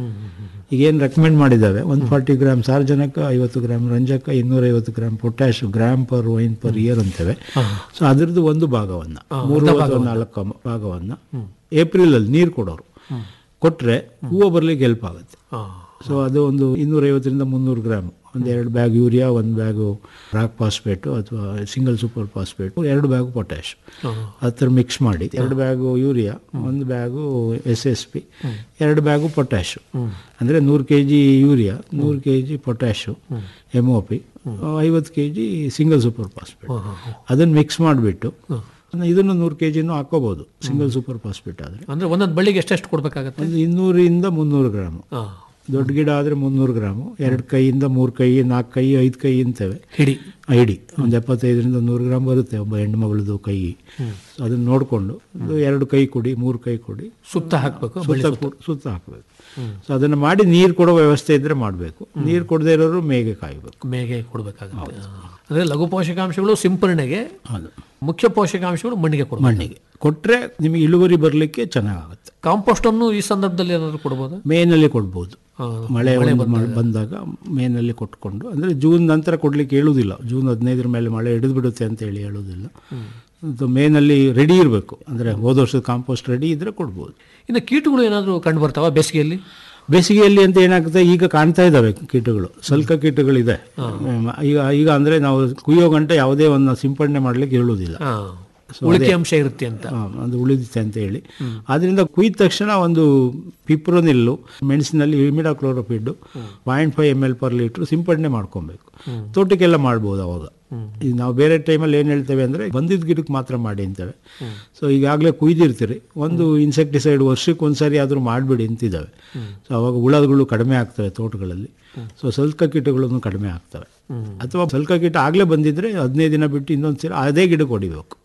ಈಗ ಏನು ರೆಕಮೆಂಡ್ ಮಾಡಿದ್ದಾವೆ ಒಂದು ಫಾರ್ಟಿ ಗ್ರಾಮ್ ಸಾರ್ವಜನಿಕ ಐವತ್ತು ಗ್ರಾಮ್ ರಂಜಕ ಇನ್ನೂರೈವತ್ತು gram potash gram per vine per year ಅಂತೇವೆ ಸೊ ಅದ್ರದ್ದು ಒಂದು ಭಾಗವನ್ನು ಮೂರು ಅಥವಾ ನಾಲ್ಕು ಭಾಗವನ್ನು ಏಪ್ರಿಲಲ್ಲಿ ನೀರು ಕೊಡೋರು ಕೊಟ್ಟರೆ ಹೂವು ಬರಲಿಕ್ಕೆ ಹೆಲ್ಪ್ ಆಗುತ್ತೆ ಸೊ ಅದು ಒಂದು ಇನ್ನೂರೈವತ್ತರಿಂದ ಮುನ್ನೂರು ಗ್ರಾಮ್ ಒಂದು ಎರಡು ಬ್ಯಾಗ್ ಯೂರಿಯಾ ಒಂದು ಬ್ಯಾಗು ರಾಕ್ ಫಾಸ್ಫೇಟು ಅಥವಾ ಸಿಂಗಲ್ ಸೂಪರ್ ಫಾಸ್ಫೇಟು ಎರಡು ಬ್ಯಾಗು ಪೊಟ್ಯಾಶ್ ಆ ಥರ ಮಿಕ್ಸ್ ಮಾಡಿ ಎರಡು ಬ್ಯಾಗು ಯೂರಿಯಾ ಒಂದು ಬ್ಯಾಗು ಎಸ್ ಎಸ್ ಪಿ ಎರಡು ಬ್ಯಾಗು ಪೊಟ್ಯಾಶು ಅಂದರೆ ನೂರು ಕೆ ಜಿ ಯೂರಿಯಾ ನೂರು K G potash M O P ಐವತ್ತು K G single super phosphate ಅದನ್ನು ಮಿಕ್ಸ್ ಮಾಡಿಬಿಟ್ಟು ಇದನ್ನು ನೂರು ಕೆ ಜಿನೂ ಹಾಕೋಬೋದು ಸಿಂಗಲ್ ಸೂಪರ್ ಫಾಸ್ಫೇಟ್ ಆದರೆ ಅಂದ್ರೆ ಒಂದೊಂದು ಬಳ್ಳಿಗೆ ಎಷ್ಟೆಷ್ಟು ಕೊಡ್ಬೇಕಾಗತ್ತೆ ಒಂದು ಇನ್ನೂರಿಂದ ಮುನ್ನೂರು ಗ್ರಾಮು ದೊಡ್ಡ ಗಿಡ ಆದರೆ ಮುನ್ನೂರು ಗ್ರಾಮು ಎರಡು ಕೈಯಿಂದ ಮೂರು ಕೈ ನಾಲ್ಕು ಕೈ ಐದು ಕೈ ಅಂತೇವೆ ಹಿಡಿ ಹಿಡಿ ಒಂದು ಎಪ್ಪತ್ತೈದರಿಂದ ನೂರು ಗ್ರಾಮ್ ಬರುತ್ತೆ ಒಬ್ಬ ಹೆಣ್ಣು ಮಗಳದು ಕೈ ಅದನ್ನ ನೋಡಿಕೊಂಡು ಒಂದು ಎರಡು ಕೈ ಕೊಡಿ ಮೂರು ಕೈ ಕೊಡಿ ಸುತ್ತ ಹಾಕ್ಬೇಕು ಸುತ್ತ ಕೊ- ಸುತ್ತ ಹಾಕಬೇಕು ಸೊ ಅದನ್ನು ಮಾಡಿ ನೀರು ಕೊಡೋ ವ್ಯವಸ್ಥೆ ಇದ್ರೆ ಮಾಡಬೇಕು ನೀರು ಕೊಡದೇ ಇರೋರು ಮೇಗೆ ಕಾಯಬೇಕು ಮೇಗೆ ಕೊಡಬೇಕಾಗುತ್ತೆ ಅಂದ್ರೆ ಲಘು ಪೋಷಕಾಂಶಗಳು ಸಿಂಪರಣೆಗೆ ಮುಖ್ಯ ಪೋಷಕಾಂಶಗಳು ಮಣ್ಣಿಗೆ ಕೊಡ ಮಣ್ಣಿಗೆ ಕೊಟ್ಟರೆ ನಿಮಗೆ ಇಳುವರಿ ಬರಲಿಕ್ಕೆ ಚೆನ್ನಾಗುತ್ತೆ ಕಾಂಪೋಸ್ಟ್ ಅನ್ನು ಈ ಸಂದರ್ಭದಲ್ಲಿ ಏನಾದ್ರು ಕೊಡ್ಬೋದಾ ಮೇನಲ್ಲಿ ಕೊಡ್ಬೋದು ಮಳೆ ಒಂದು ಮ- ಬಂದಾಗ ಮೇನಲ್ಲಿ ಕೊಟ್ಕೊಂಡು ಅಂದರೆ ಜೂನ್ ನಂತರ ಕೊಡ್ಲಿಕ್ಕೆ ಹೇಳುವುದಿಲ್ಲ ಜೂನ್ ಹದಿನೈದರ ಮೇಲೆ ಮಳೆ ಹಿಡಿದು ಬಿಡುತ್ತೆ ಅಂತ ಹೇಳಿ ಹೇಳುವುದಿಲ್ಲ ಅದು ಮೇನಲ್ಲಿ ರೆಡಿ ಇರಬೇಕು ಅಂದರೆ ಹೋದ ವರ್ಷದ ಕಾಂಪೋಸ್ಟ್ ರೆಡಿ ಇದ್ರೆ ಕೊಡ್ಬೋದು ಇನ್ನು ಕೀಟಗಳು ಏನಾದರೂ ಕಂಡು ಬರ್ತಾವ ಬೇಸಿಗೆಯಲ್ಲಿ ಬೇಸಿಗೆಯಲ್ಲಿ ಅಂತ ಏನಾಗುತ್ತೆ ಈಗ ಕಾಣ್ತಾ ಇದ್ದಾವೆ ಕೀಟಗಳು ಸಲ್ಕ ಕೀಟಗಳಿದೆ ಹ್ಮ್, ಈಗ ಈಗ ಅಂದರೆ ನಾವು ಕುಯ್ಯೋ ಗಂಟೆ ಯಾವುದೇ ಒಂದು ಸಿಂಪಡಣೆ ಮಾಡಲಿಕ್ಕೆ ಹೇಳುವುದಿಲ್ಲ So ಉಳಿಕೆ ಅದೇ- ಅಂಶ ಇರುತ್ತೆ ಅಂತ ಹಾ, ಅದು ಉಳಿದಿತ್ತೆ ಅಂತ ಹೇಳಿ ಆದ್ರಿಂದ ಕುಯ್ದ ತಕ್ಷಣ ಒಂದು ಪಿಪ್ರೋನಿಲ್ಲು ಮೆಣಸಿನಲ್ಲಿ imidacloprid point five M L per litre ಸಿಂಪಡಣೆ ಮಾಡ್ಕೊಬೇಕು ತೋಟಕ್ಕೆಲ್ಲ ಮಾಡ್ಬೋದು ಅವಾಗ ಈಗ ನಾವು ಬೇರೆ ಟೈಮಲ್ಲಿ ಏನು ಹೇಳ್ತೇವೆ ಅಂದರೆ ಬಂದಿದ್ದ ಗಿಡಕ್ಕೆ ಮಾತ್ರ ಮಾಡಿ ಅಂತೇವೆ ಸೊ ಈಗಾಗಲೇ ಕುಯ್ದಿರ್ತೀರಿ ಒಂದು ಇನ್ಸೆಕ್ಟಿಸೈಡ್ ವರ್ಷಕ್ಕೆ ಒಂದ್ಸರಿ ಆದರೂ ಮಾಡಿಬಿಡಿ ಅಂತಿದ್ದಾವೆ ಸೊ ಅವಾಗ ಹುಳಗಳು ಕಡಿಮೆ ಆಗ್ತವೆ ತೋಟಗಳಲ್ಲಿ ಸೊ ಸಲ್ಕ ಕೀಟಗಳನ್ನು ಕಡಿಮೆ ಆಗ್ತವೆ ಅಥವಾ ಸಲ್ಕ ಕೀಟ ಆಗಲೇ ಬಂದಿದ್ರೆ ಹದಿನೈದು ದಿನ ಬಿಟ್ಟು ಇನ್ನೊಂದು ಸಲ ಅದೇ ಗಿಡಕ್ಕೆ ಹೊಡಿಬೇಕು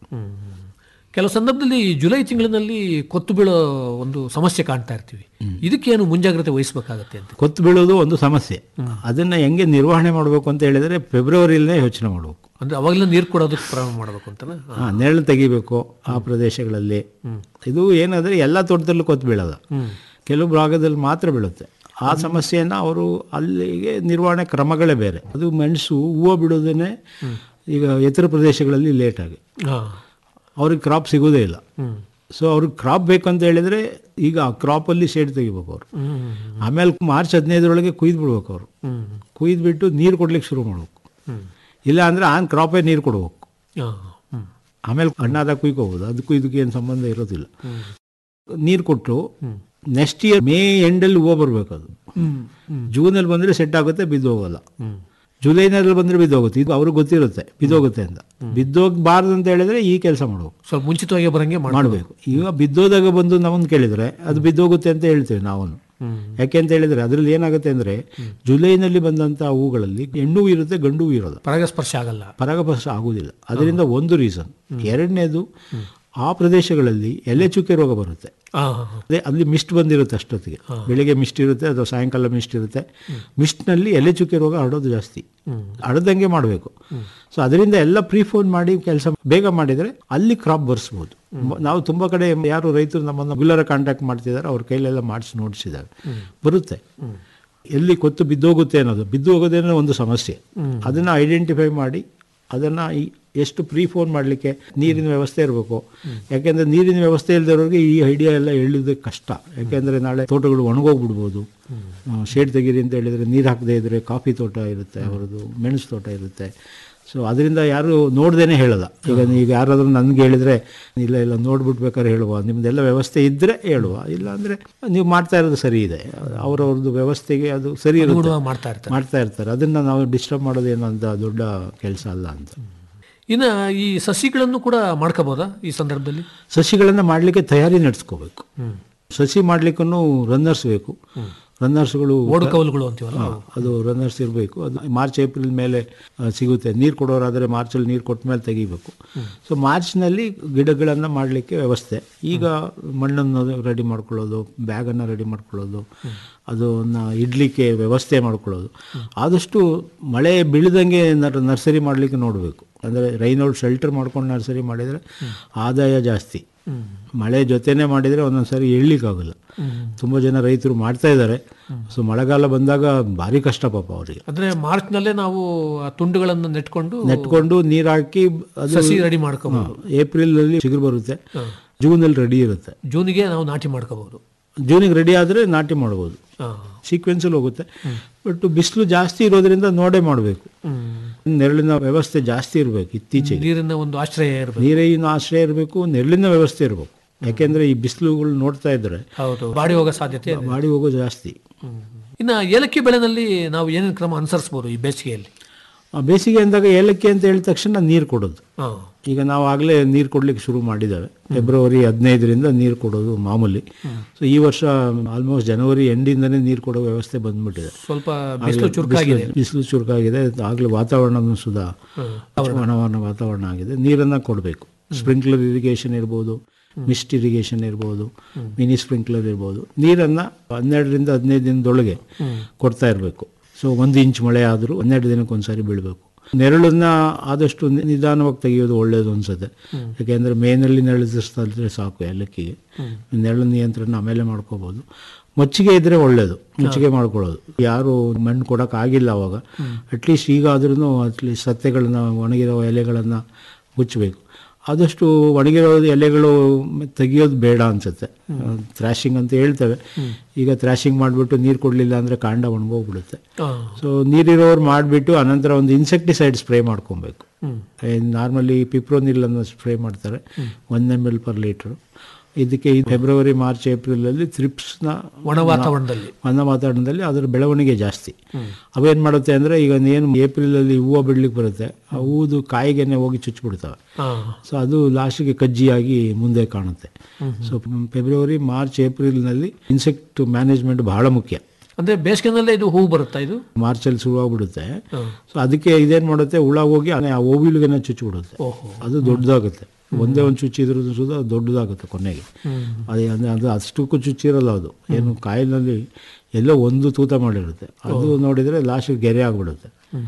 ಕೆಲವು ಸಂದರ್ಭದಲ್ಲಿ ಜುಲೈ ತಿಂಗಳಿನಲ್ಲಿ ಕೊತ್ತು ಬೀಳೋ ಒಂದು ಸಮಸ್ಯೆ ಕಾಣ್ತಾ ಇರ್ತೀವಿ ಇದಕ್ಕೇನು ಮುಂಜಾಗ್ರತೆ ವಹಿಸಬೇಕಾಗತ್ತೆ ಅಂತ ಕೊತ್ತು ಬೀಳೋದು ಒಂದು ಸಮಸ್ಯೆ ಅದನ್ನ ಹೆಂಗೆ ನಿರ್ವಹಣೆ ಮಾಡಬೇಕು ಅಂತ ಹೇಳಿದ್ರೆ ಫೆಬ್ರವರಿಯಲ್ಲೇ ಯೋಚನೆ ಮಾಡಬೇಕು ಅಂದ್ರೆ ಅವಾಗಲೇ ನೀರು ಕೊಡೋದಕ್ಕೆ ಪ್ರಾರಂಭ ಮಾಡಬೇಕು ಅಂತನಾ ಹಾ, ನೆರಳು ತೆಗಿಬೇಕು ಆ ಪ್ರದೇಶಗಳಲ್ಲಿ ಇದು ಏನಾದ್ರೆ ಎಲ್ಲ ತೋಟದಲ್ಲೂ ಕೊತ್ತು ಬೀಳೋದು ಕೆಲವು ಭಾಗದಲ್ಲಿ ಮಾತ್ರ ಬೀಳುತ್ತೆ ಆ ಸಮಸ್ಯೆಯನ್ನು ಅವರು ಅಲ್ಲಿಗೆ ನಿರ್ವಹಣೆ ಕ್ರಮಗಳೇ ಬೇರೆ ಅದು ಮೆಣಸು ಹೂವು ಬಿಡೋದೇ ಈಗ ಎತ್ತರ ಪ್ರದೇಶಗಳಲ್ಲಿ ಲೇಟಾಗಿ ಅವ್ರಿಗೆ ಕ್ರಾಪ್ ಸಿಗೋದೇ ಇಲ್ಲ ಸೊ ಅವ್ರಿಗೆ ಕ್ರಾಪ್ ಬೇಕಂತ ಹೇಳಿದ್ರೆ ಈಗ ಆ ಕ್ರಾಪಲ್ಲಿ ಶೇಡ್ ತೆಗಿಬೇಕು ಅವರು ಆಮೇಲೆ ಮಾರ್ಚ್ ಹದಿನೈದರೊಳಗೆ ಕುಯ್ದು ಬಿಡ್ಬೇಕು ಅವರು ಕುಯ್ದು ಬಿಟ್ಟು ನೀರು ಕೊಡ್ಲಿಕ್ಕೆ ಶುರು ಮಾಡ್ಬೇಕು ಇಲ್ಲ ಅಂದರೆ ಆನ್ ಕ್ರಾಪೇ ನೀರು ಕೊಡ್ಬೇಕು ಆಮೇಲೆ ಹಣ್ಣಾದಾಗ ಕುಯ್ಕೋಬೋದು ಅದಕ್ಕೂ ಇದಕ್ಕೆ ಏನು ಸಂಬಂಧ ಇರೋದಿಲ್ಲ ನೀರು ಕೊಟ್ಟು ನೆಕ್ಸ್ಟ್ ಇಯರ್ ಮೇ ಎಂಡಲ್ಲಿ ಹೂವು ಬರಬೇಕು ಅದು ಜೂನಲ್ಲಿ ಬಂದರೆ ಸೆಟ್ ಆಗುತ್ತೆ ಬಿದ್ದು ಹೋಗಲ್ಲ ಜುಲೈನಲ್ಲಿ ಬಂದರೆ ಬಿದ್ದೋಗುತ್ತೆ ಇದು ಅವ್ರಿಗೆ ಗೊತ್ತಿರುತ್ತೆ ಬಿದ್ದೋಗುತ್ತೆ ಅಂತ ಬಿದ್ದೋಗ್ಬಾರ್ದು ಅಂತ ಹೇಳಿದ್ರೆ ಈ ಕೆಲಸ ಮಾಡಬೇಕು ಸ್ವಲ್ಪ ಮುಂಚಿತವಾಗಿ ಬರಂಗೆ ಮಾಡ್ಬೇಕು. ಮಾಡಬೇಕು ಈಗ ಬಿದ್ದೋದಾಗ ಬಂದು ನಮ್ಮನ್ನು ಕೇಳಿದ್ರೆ ಅದು ಬಿದ್ದೋಗುತ್ತೆ ಅಂತ ಹೇಳ್ತೇವೆ ನಾವು ಯಾಕೆ ಅಂತ ಹೇಳಿದ್ರೆ ಅದ್ರಲ್ಲಿ ಏನಾಗುತ್ತೆ ಅಂದ್ರೆ ಜುಲೈನಲ್ಲಿ ಬಂದಂತ ಹೂಗಳಲ್ಲಿ ಹೆಣ್ಣು ಇರುತ್ತೆ ಗಂಡು ಇರೋಲ್ಲ ಪರಾಗಸ್ಪರ್ಶ ಆಗಲ್ಲ ಪರಾಗಸ್ಪರ್ಶ ಆಗುವುದಿಲ್ಲ ಅದರಿಂದ ಒಂದು ರೀಸನ್ ಎರಡನೇದು ಆ ಪ್ರದೇಶಗಳಲ್ಲಿ ಎಲೆ ಚುಕ್ಕೆ ರೋಗ ಬರುತ್ತೆ ಆ, ಅದೇ ಅಲ್ಲಿ ಮಿಸ್ಟ್ ಬಂದಿರುತ್ತೆ ಅಷ್ಟೊತ್ತಿಗೆ ಬೆಳಿಗ್ಗೆ ಮಿಸ್ಟ್ ಇರುತ್ತೆ ಅಥವಾ ಸಾಯಂಕಾಲ ಮಿಸ್ಟ್ ಇರುತ್ತೆ ಮಿಸ್ಟ್ನಲ್ಲಿ ಎಲೆ ಚುಕ್ಕೆ ರೋಗ ಹರಡೋದು ಜಾಸ್ತಿ ಹರದಂಗೆ ಮಾಡಬೇಕು ಸೊ ಅದರಿಂದ ಎಲ್ಲ ಪ್ರೀಫೋನ್ ಮಾಡಿ ಕೆಲಸ ಬೇಗ ಮಾಡಿದರೆ ಅಲ್ಲಿ ಕ್ರಾಪ್ ಬರ್ಸ್ಬೋದು ಮ- ನಾವು ತುಂಬ ಕಡೆ ಯಾರು ರೈತರು ನಮ್ಮನ್ನು ರೆಗ್ಯುಲರ್ ಕಾಂಟ್ಯಾಕ್ಟ್ ಮಾಡ್ತಿದ್ದಾರೆ ಅವ್ರ ಕೈಲೆಲ್ಲ ಮಾಡಿಸಿ ನೋಡಿಸಿದ್ದಾರೆ ಬರುತ್ತೆ ಎಲ್ಲಿ ಕೊತ್ತು ಬಿದ್ದೋಗುತ್ತೆ ಅನ್ನೋದು ಬಿದ್ದು ಹೋಗೋದೇನೋ ಒಂದು ಸಮಸ್ಯೆ ಅದನ್ನು ಐಡೆಂಟಿಫೈ ಮಾಡಿ ಅದನ್ನು ಎಷ್ಟು ಪ್ರೀ ಫೋನ್ ಮಾಡಲಿಕ್ಕೆ ನೀರಿನ ವ್ಯವಸ್ಥೆ ಇರಬೇಕು ಯಾಕೆಂದರೆ ನೀರಿನ ವ್ಯವಸ್ಥೆ ಇಲ್ಲದವ್ರಿಗೆ ಈ ಐಡಿಯಾ ಎಲ್ಲ ಹೇಳಿದ್ದಕ್ಕೆ ಕಷ್ಟ ಯಾಕೆಂದರೆ ನಾಳೆ ತೋಟಗಳು ಒಣಗೋಗ್ಬಿಡ್ಬೋದು ಶೇಡ್ ತೆಗೀರಿ ಅಂತ ಹೇಳಿದರೆ ನೀರು ಹಾಕದೇ ಇದ್ದರೆ ಕಾಫಿ ತೋಟ ಇರುತ್ತೆ ಅವರದ್ದು ಮೆಣಸು ತೋಟ ಇರುತ್ತೆ ಸೊ ಅದರಿಂದ ಯಾರು ನೋಡ್ದೇನೆ ಹೇಳಲ್ಲ ಈಗ ಈಗ ಯಾರಾದರೂ ನನಗೆ ಹೇಳಿದರೆ ಇಲ್ಲ ಇಲ್ಲ ನೋಡ್ಬಿಟ್ಟು ಬೇಕಾದ್ರೆ ಹೇಳುವ ನಿಮ್ಮದೆಲ್ಲ ವ್ಯವಸ್ಥೆ ಇದ್ದರೆ ಹೇಳುವ ಇಲ್ಲ ಅಂದರೆ ನೀವು ಮಾಡ್ತಾ ಇರೋದು ಸರಿ ಇದೆ ಅವರವ್ರದ್ದು ವ್ಯವಸ್ಥೆಗೆ ಅದು ಸರಿ ಇರುತ್ತೆ ಅನುಗುಣವಾಗಿ ಮಾಡ್ತಾ ಇರ್ತಾರೆ. ಮಾಡ್ತಾ ಇರ್ತಾರೆ ಅದನ್ನು ನಾವು ಡಿಸ್ಟರ್ಬ್ ಮಾಡೋದೇನು ಅಂತ ದೊಡ್ಡ ಕೆಲಸ ಅಲ್ಲ ಅಂತ ಇನ್ನು ಈ ಸಸಿಗಳನ್ನು ಕೂಡ ಮಾಡ್ಕೋಬೋದಾ ಈ ಸಂದರ್ಭದಲ್ಲಿ ಸಸಿಗಳನ್ನು ಮಾಡಲಿಕ್ಕೆ ತಯಾರಿ ನಡೆಸ್ಕೋಬೇಕು ಸಸಿ ಮಾಡಲಿಕ್ಕೂ ರನ್ನರ್ಸ್ ಬೇಕು ರನ್ನರ್ಸ್ಗಳು ಓಡುಕವಲುಗಳು ಅಂತೀವಲ್ಲ ಹಾ, ಅದು ರನ್ನರ್ಸ್ ಇರಬೇಕು ಅದು ಮಾರ್ಚ್ ಏಪ್ರಿಲ್ ಮೇಲೆ ಆ, ಸಿಗುತ್ತೆ ನೀರು ಕೊಡೋರಾದರೆ ಮಾರ್ಚಲ್ಲಿ ನೀರು ಕೊಟ್ಟ ಮೇಲೆ ತೆಗಿಬೇಕು ಸೊ ಮಾರ್ಚ್ನಲ್ಲಿ ಗಿಡಗಳನ್ನು ಮಾಡಲಿಕ್ಕೆ ವ್ಯವಸ್ಥೆ ಈಗ ಮಣ್ಣನ್ನು ರೆಡಿ ಮಾಡ್ಕೊಳ್ಳೋದು ಬ್ಯಾಗನ್ನು ರೆಡಿ ಮಾಡ್ಕೊಳ್ಳೋದು ಅದನ್ನು ಇಡಲಿಕ್ಕೆ ವ್ಯವಸ್ಥೆ ಮಾಡ್ಕೊಳ್ಳೋದು ಆದಷ್ಟು ಮಳೆ ಬೀಳದಂಗೆ ನರ್- ನರ್ಸರಿ ಮಾಡಲಿಕ್ಕೆ ನೋಡಬೇಕು ಅಂದರೆ ರೈನೌಟ್ ಶೆಲ್ಟರ್ ಮಾಡ್ಕೊಂಡು ನರ್ಸರಿ ಮಾಡಿದರೆ ಆದಾಯ ಜಾಸ್ತಿ ಮಳೆ ಜೊತೆನೇ ಮಾಡಿದರೆ ಒಂದೊಂದು ಸಾರಿ ಎಳ್ಲಿಕ್ಕಾಗಲ್ಲ ತುಂಬ ಜನ ರೈತರು ಮಾಡ್ತಾ ಇದ್ದಾರೆ ಸೊ ಮಳೆಗಾಲ ಬಂದಾಗ ಭಾರಿ ಕಷ್ಟ ಪಾಪ ಅವರಿಗೆ ಅಂದ್ರೆ ಮಾರ್ಚ್ ನಲ್ಲೇ ನಾವು ಆ ತುಂಡುಗಳನ್ನು ನೆಟ್ಕೊಂಡು ನೆಟ್ಕೊಂಡು ನೀರು ಹಾಕಿ ಅದು ಸಸಿ ರೆಡಿ ಮಾಡ್ಕೋಬಹುದು ಏಪ್ರಿಲ್ ಅಲ್ಲಿ ಚಿಗುರು ಬರುತ್ತೆ ಜೂನಲ್ಲಿ ರೆಡಿ ಇರುತ್ತೆ ಜೂನಿಗೆ ನಾವು ನಾಟಿ ಮಾಡ್ಕೋಬಹುದು ಜೂನಿಗೆ ರೆಡಿ ಆದರೆ ನಾಟಿ ಮಾಡ್ಬೋದು ಹಾ. ಸೀಕ್ವೆನ್ಸಲ್ಲಿ ಹೋಗುತ್ತೆ ಬಟ್ ಬಿಸಿಲು ಜಾಸ್ತಿ ಇರೋದ್ರಿಂದ ನೋಡೇ ಮಾಡಬೇಕು ನೆರಳಿನ ವ್ಯವಸ್ಥೆ ಜಾಸ್ತಿ ಇರಬೇಕು ಇತ್ತೀಚೆಗೆ ನೀರಿನ ಒಂದು ಆಶ್ರಯ ಇರಬೇಕು ನೀರಿನ ಆಶ್ರಯ ಇರಬೇಕು ನೆರಳಿನ ವ್ಯವಸ್ಥೆ ಇರಬೇಕು ಯಾಕೆಂದ್ರೆ ಈ ಬಿಸಿಲುಗಳು ನೋಡ್ತಾ ಇದ್ರೆ ಹೌದು ಬಾಡಿ ಹೋಗೋ ಸಾಧ್ಯತೆ ಇದೆ. ಬಾಡಿ ಹೋಗೋ ಜಾಸ್ತಿ ಇನ್ನು ಏಲಕ್ಕಿ ಬೆಳೆನಲ್ಲಿ ನಾವು ಏನೇನು ಕ್ರಮ ಅನುಸರಿಸಬಹುದು ಈ ಬೇಸಿಗೆಯಲ್ಲಿ ಆ ಬೇಸಿಗೆ ಅಂದಾಗ ಏಲಕ್ಕಿ ಅಂತ ಹೇಳಿದ ತಕ್ಷಣ ನೀರು ಕೊಡೋದು ಹಾ. ಈಗ ನಾವು ಆಗಲೇ ನೀರು ಕೊಡ್ಲಿಕ್ಕೆ ಶುರು ಮಾಡಿದ್ದೇವೆ ಫೆಬ್ರವರಿ ಹದಿನೈದರಿಂದ ನೀರು ಕೊಡೋದು ಮಾಮೂಲಿ ಸೊ ಈ ವರ್ಷ ಆಲ್ಮೋಸ್ಟ್ ಜನವರಿ ಎಂಡಿಂದನೇ ನೀರು ಕೊಡೋ ವ್ಯವಸ್ಥೆ ಬಂದ್ಬಿಟ್ಟಿದೆ ಸ್ವಲ್ಪ ಬಿಸಿಲು ಚುರುಕಾಗಿದೆ ಬಿಸಿಲು ಚುರುಕಾಗಿದೆ ಆಗಲೇ ವಾತಾವರಣನೂ ಸುಧಾ ಒಣವನ ವಾತಾವರಣ ಆಗಿದೆ ನೀರನ್ನು ಕೊಡಬೇಕು ಸ್ಪ್ರಿಂಕ್ಲರ್ ಇರಿಗೇಷನ್ ಇರ್ಬೋದು ಮಿಸ್ಟ್ ಇರಿಗೇಷನ್ ಇರ್ಬೋದು ಮಿನಿ ಸ್ಪ್ರಿಂಕ್ಲರ್ ಇರ್ಬೋದು ನೀರನ್ನು ಹನ್ನೆರಡರಿಂದ ಹದಿನೈದು ದಿನದೊಳಗೆ ಕೊಡ್ತಾ ಇರಬೇಕು ಸೊ ಒಂದು ಇಂಚ್ ಮಳೆ ಆದರೂ ಹನ್ನೆರಡು ದಿನಕ್ಕೆ ಒಂದ್ಸಾರಿ ಬೀಳಬೇಕು ನೆರಳನ್ನ ಆದಷ್ಟು ನಿ- ನಿಧಾನವಾಗಿ ತೆಗೆಯೋದು ಒಳ್ಳೆಯದು ಅನ್ಸುತ್ತೆ ಯಾಕೆಂದರೆ ಮೇನಲ್ಲಿ ನೆರಳಿಸ್ತಾ ಇದ್ರೆ ಸಾಕು ಏಲಕ್ಕಿಗೆ ನೆರಳು ನಿಯಂತ್ರಣ ಆಮೇಲೆ ಮಾಡ್ಕೋಬೋದು ಮಚ್ಚಿಗೆ ಇದ್ರೆ ಒಳ್ಳೆಯದು ಮುಚ್ಚಿಗೆ ಮಾಡ್ಕೊಳ್ಳೋದು ಯಾರು ಮಣ್ಣು ಕೊಡೋಕೆ ಆಗಿಲ್ಲ ಅವಾಗ ಅಟ್ಲೀಸ್ಟ್ ಈಗ ಆದ್ರೂ ಅಟ್ಲೀಸ್ಟ್ ಸತ್ಯಗಳನ್ನ ಒಣಗಿರೋ ಎಲೆಗಳನ್ನು ಮುಚ್ಚಬೇಕು ಆದಷ್ಟು ಒಣಗಿರೋ ಎಲೆಗಳು ತೆಗಿಯೋದು ಬೇಡ ಅನ್ಸುತ್ತೆ ಥ್ರ್ಯಾಶಿಂಗ್ ಅಂತ ಹೇಳ್ತೇವೆ ಈಗ ಥ್ರ್ಯಾಶಿಂಗ್ ಮಾಡಿಬಿಟ್ಟು ನೀರು ಕೊಡಲಿಲ್ಲ ಅಂದರೆ ಕಾಂಡ ಒಣಗೋಗ್ಬಿಡುತ್ತೆ ಹಾ. ಸೊ ನೀರಿರೋರು ಮಾಡಿಬಿಟ್ಟು ಅನಂತರ ಒಂದು ಇನ್ಸೆಕ್ಟಿಸೈಡ್ ಸ್ಪ್ರೇ ಮಾಡ್ಕೊಬೇಕು ನಾರ್ಮಲಿ ಪಿಪ್ರೋನಿಲ್ಲನ್ನು ಸ್ಪ್ರೇ ಮಾಡ್ತಾರೆ one M L per litre ಇದಕ್ಕೆ ಈ ಫೆಬ್ರವರಿ ಮಾರ್ಚ್ ಏಪ್ರಿಲಲ್ಲಿ ಥ್ರಿಪ್ಸ್ನ ಒಣ ವಾತಾವರಣದಲ್ಲಿ ಒಣ ವಾತಾವರಣದಲ್ಲಿ ಅದರ ಬೆಳವಣಿಗೆ ಜಾಸ್ತಿ ಅವೇನು ಮಾಡುತ್ತೆ ಅಂದರೆ ಈಗ ಏನು ಏಪ್ರಿಲಲ್ಲಿ ಹೂವು ಬಿಡ್ಲಿಕ್ಕೆ ಬರುತ್ತೆ ಆ ಹೂವುದು ಕಾಯಿಗೆನೆ ಹೋಗಿ ಚುಚ್ಚಿಬಿಡ್ತವೆ ಹಾ. ಸೊ ಅದು ಲಾಸ್ಟಿಗೆ ಕಜ್ಜಿಯಾಗಿ ಮುಂದೆ ಕಾಣುತ್ತೆ ಸೊ ಫೆಬ್ರವರಿ ಮಾರ್ಚ್ ಏಪ್ರಿಲ್ನಲ್ಲಿ ಇನ್ಸೆಕ್ಟ್ ಮ್ಯಾನೇಜ್ಮೆಂಟ್ ಬಹಳ ಮುಖ್ಯ ಅಂದ್ರೆ ಬೇಸಿಗೆನಲ್ಲೇ ಇದು ಹೂ ಬರುತ್ತಾ ಇದು ಮಾರ್ಚಲ್ಲಿ ಶುರುವಾಗ್ಬಿಡುತ್ತೆ ಸೊ ಅದಕ್ಕೆ ಇದೇನು ಮಾಡುತ್ತೆ ಹುಳ ಹೋಗಿ ಆ ಓವಿಲ್ಗೆನ ಚುಚ್ಚಿಬಿಡುತ್ತೆ ಅದು ದೊಡ್ಡದಾಗುತ್ತೆ ಒಂದೇ ಒಂದು ಚುಚ್ಚಿದ್ರೂ ಸುದ ದೊಡ್ಡದಾಗುತ್ತೆ ಕೊನೆಗೆ ಅದೇ ಅಂದರೆ ಅದು ಅಷ್ಟಕ್ಕೂ ಚುಚ್ಚಿರಲ್ಲ ಅದು ಏನು ಕಾಯಿನಲ್ಲಿ ಎಲ್ಲೋ ಒಂದು ತೂತ ಮಾಡಿರುತ್ತೆ ಅದು ನೋಡಿದರೆ ಲಾಸ್ಟಿಗೆ ಗೆರೆ ಆಗ್ಬಿಡುತ್ತೆ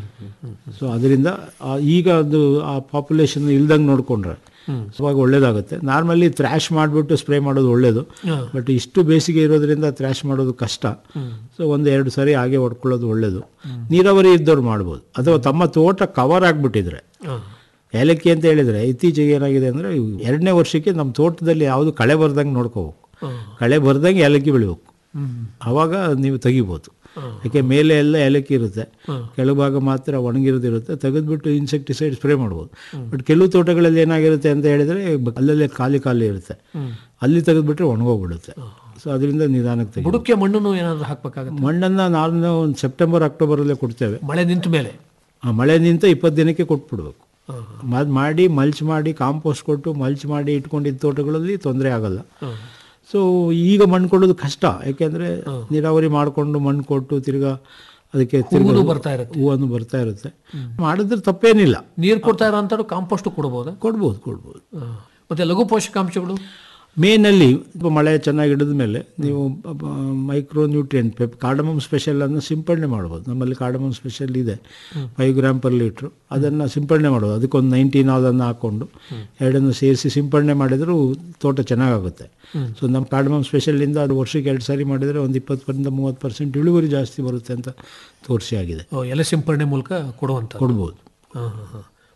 ಸೊ ಅದರಿಂದ ಆ- ಈಗ ಅದು ಆ ಪಾಪ್ಯುಲೇಷನ್ ಇಲ್ದಂಗೆ ನೋಡಿಕೊಂಡ್ರೆ ಅವಾಗ ಒಳ್ಳೇದಾಗುತ್ತೆ ನಾರ್ಮಲಿ ಥ್ರ್ಯಾಶ್ ಮಾಡಿಬಿಟ್ಟು ಸ್ಪ್ರೇ ಮಾಡೋದು ಒಳ್ಳೇದು ಬಟ್ ಇಷ್ಟು ಬೇಸಿಗೆ ಇರೋದ್ರಿಂದ ಥ್ರ್ಯಾಶ್ ಮಾಡೋದು ಕಷ್ಟ ಸೊ ಒಂದು ಎರಡು ಸರಿ ಹಾಗೆ ಹೊಡ್ಕೊಳ್ಳೋದು ಒಳ್ಳೇದು ನೀರಾವರಿ ಇದ್ದವ್ರು ಮಾಡ್ಬೋದು ಅಥವಾ ತಮ್ಮ ತೋಟ ಕವರ್ ಆಗಿಬಿಟ್ಟಿದ್ರೆ ಹಾ. ಏಲಕ್ಕಿ ಅಂತ ಹೇಳಿದರೆ ಇತ್ತೀಚೆಗೆ ಏನಾಗಿದೆ ಅಂದರೆ ಎರಡನೇ ವರ್ಷಕ್ಕೆ ನಮ್ಮ ತೋಟದಲ್ಲಿ ಯಾವುದು ಕಳೆ ಬರ್ದಂಗೆ ನೋಡ್ಕೋಬೇಕು ಕಳೆ ಬರ್ದಂಗೆ ಏಲಕ್ಕಿ ಬೆಳಿಬೇಕು ಆವಾಗ ನೀವು ತೆಗಿಬೋದು ಯಾಕೆ ಮೇಲೆ ಎಲ್ಲ ಏಲಕ್ಕಿ ಇರುತ್ತೆ ಕೆಳಭಾಗ ಮಾತ್ರ ಒಣಗಿರೋದಿರುತ್ತೆ ತೆಗೆದ್ಬಿಟ್ಟು ಇನ್ಸೆಕ್ಟಿಸೈಡ್ ಸ್ಪ್ರೇ ಮಾಡ್ಬೋದು ಬಟ್ ಕೆಲವು ತೋಟಗಳಲ್ಲಿ ಏನಾಗಿರುತ್ತೆ ಅಂತ ಹೇಳಿದರೆ ಬ- ಅಲ್ಲಲ್ಲೇ ಖಾಲಿ ಖಾಲಿ ಇರುತ್ತೆ ಅಲ್ಲಿ ತೆಗೆದ್ಬಿಟ್ರೆ ಒಣಗೋಗ್ಬಿಡುತ್ತೆ ಸೊ ಅದರಿಂದ ನಿಧಾನಕ್ಕೆ ತೆಗಿ ಬುಡಕ್ಕೆ ಮಣ್ಣನ್ನು ಏನಾದ್ರು ಹಾಕ್ಬೇಕಾಗತ್ತೆ ಮಣ್ಣನ್ನು ನಾನು ಒಂದು ಸೆಪ್ಟೆಂಬರ್ ಅಕ್ಟೋಬರಲ್ಲೇ ಕೊಡ್ತೇವೆ ಮಳೆ ನಿಂತ ಮೇಲೆ ಆ ಮಳೆ ನಿಂತ ಇಪ್ಪತ್ತು ದಿನಕ್ಕೆ ಕೊಟ್ಬಿಡ್ಬೇಕು ಅದು ಮಾಡಿ ಮಲ್ಚ್ ಮಾಡಿ ಕಾಂಪೋಸ್ಟ್ ಕೊಟ್ಟು ಮಲ್ಚ್ ಮಾಡಿ ಇಟ್ಕೊಂಡಿದ್ದ ತೋಟಗಳಲ್ಲಿ ತೊಂದರೆ ಆಗಲ್ಲ ಸೊ ಈಗ ಮಣ್ಣು ಕೊಡೋದು ಕಷ್ಟ ಯಾಕೆಂದರೆ ನೀರಾವರಿ ಮಾಡಿಕೊಂಡು ಮಣ್ಣು ಕೊಟ್ಟು ತಿರ್ಗಾ ಅದಕ್ಕೆ ತಿರ್ಗಾ ಹೂವು ಬರ್ತಾ ಇರುತ್ತೆ ಹೂವನ್ನು ಬರ್ತಾ ಇರುತ್ತೆ ಮಾಡಿದ್ರೆ ತಪ್ಪೇನಿಲ್ಲ ನೀರು ಕೊಡ್ತಾ ಇರೋ ಅಂತ ಕಾಂಪೋಸ್ಟ್ ಕೊಡ್ಬೋದಾ ಕೊಡ್ಬೋದು ಕೊಡ್ಬೋದು ಹಾ. ಮತ್ತೆ ಲಘು ಪೋಷಕಾಂಶಗಳು ಮೇನಲ್ಲಿ ಮಳೆ ಚೆನ್ನಾಗಿ ಹಿಡಿದ ಮೇಲೆ ನೀವು micronutrient pep cardamom special ಅನ್ನು ಸಿಂಪಡಣೆ ಮಾಡ್ಬೋದು ನಮ್ಮಲ್ಲಿ ಕಾರ್ಡಮಮ್ ಸ್ಪೆಷಲ್ ಇದೆ ಫೈವ್ ಗ್ರಾಮ್ ಪರ್ ಲೀಟ್ರು ಅದನ್ನು ಸಿಂಪಡಣೆ ಮಾಡೋದು ಅದಕ್ಕೊಂದು ನೈನ್ಟೀನ್ ಅದನ್ನು ಹಾಕ್ಕೊಂಡು ಎರಡನ್ನು ಸೇರಿಸಿ ಸಿಂಪಡಣೆ ಮಾಡಿದರೂ ತೋಟ ಚೆನ್ನಾಗಾಗುತ್ತೆ ಸೊ ನಮ್ಮ ಕಾರ್ಡಮಮ್ ಸ್ಪೆಷಲಿಂದ ಅದು ವರ್ಷಕ್ಕೆ ಎರಡು ಸಾರಿ ಮಾಡಿದರೆ ಒಂದು ಇಪ್ಪತ್ತರಿಂದ ಮೂವತ್ತು ಪರ್ಸೆಂಟ್ ಇಳುವರಿ ಜಾಸ್ತಿ ಬರುತ್ತೆ ಅಂತ ತೋರಿಸಿ ಆಗಿದೆ ಓ, ಎಲೆ ಸಿಂಪರಣೆ ಮೂಲಕ ಕೊಡುವಂತ ಕೊಡ್ಬೋದು ಹಾ, ಹಾ, ಹಾ.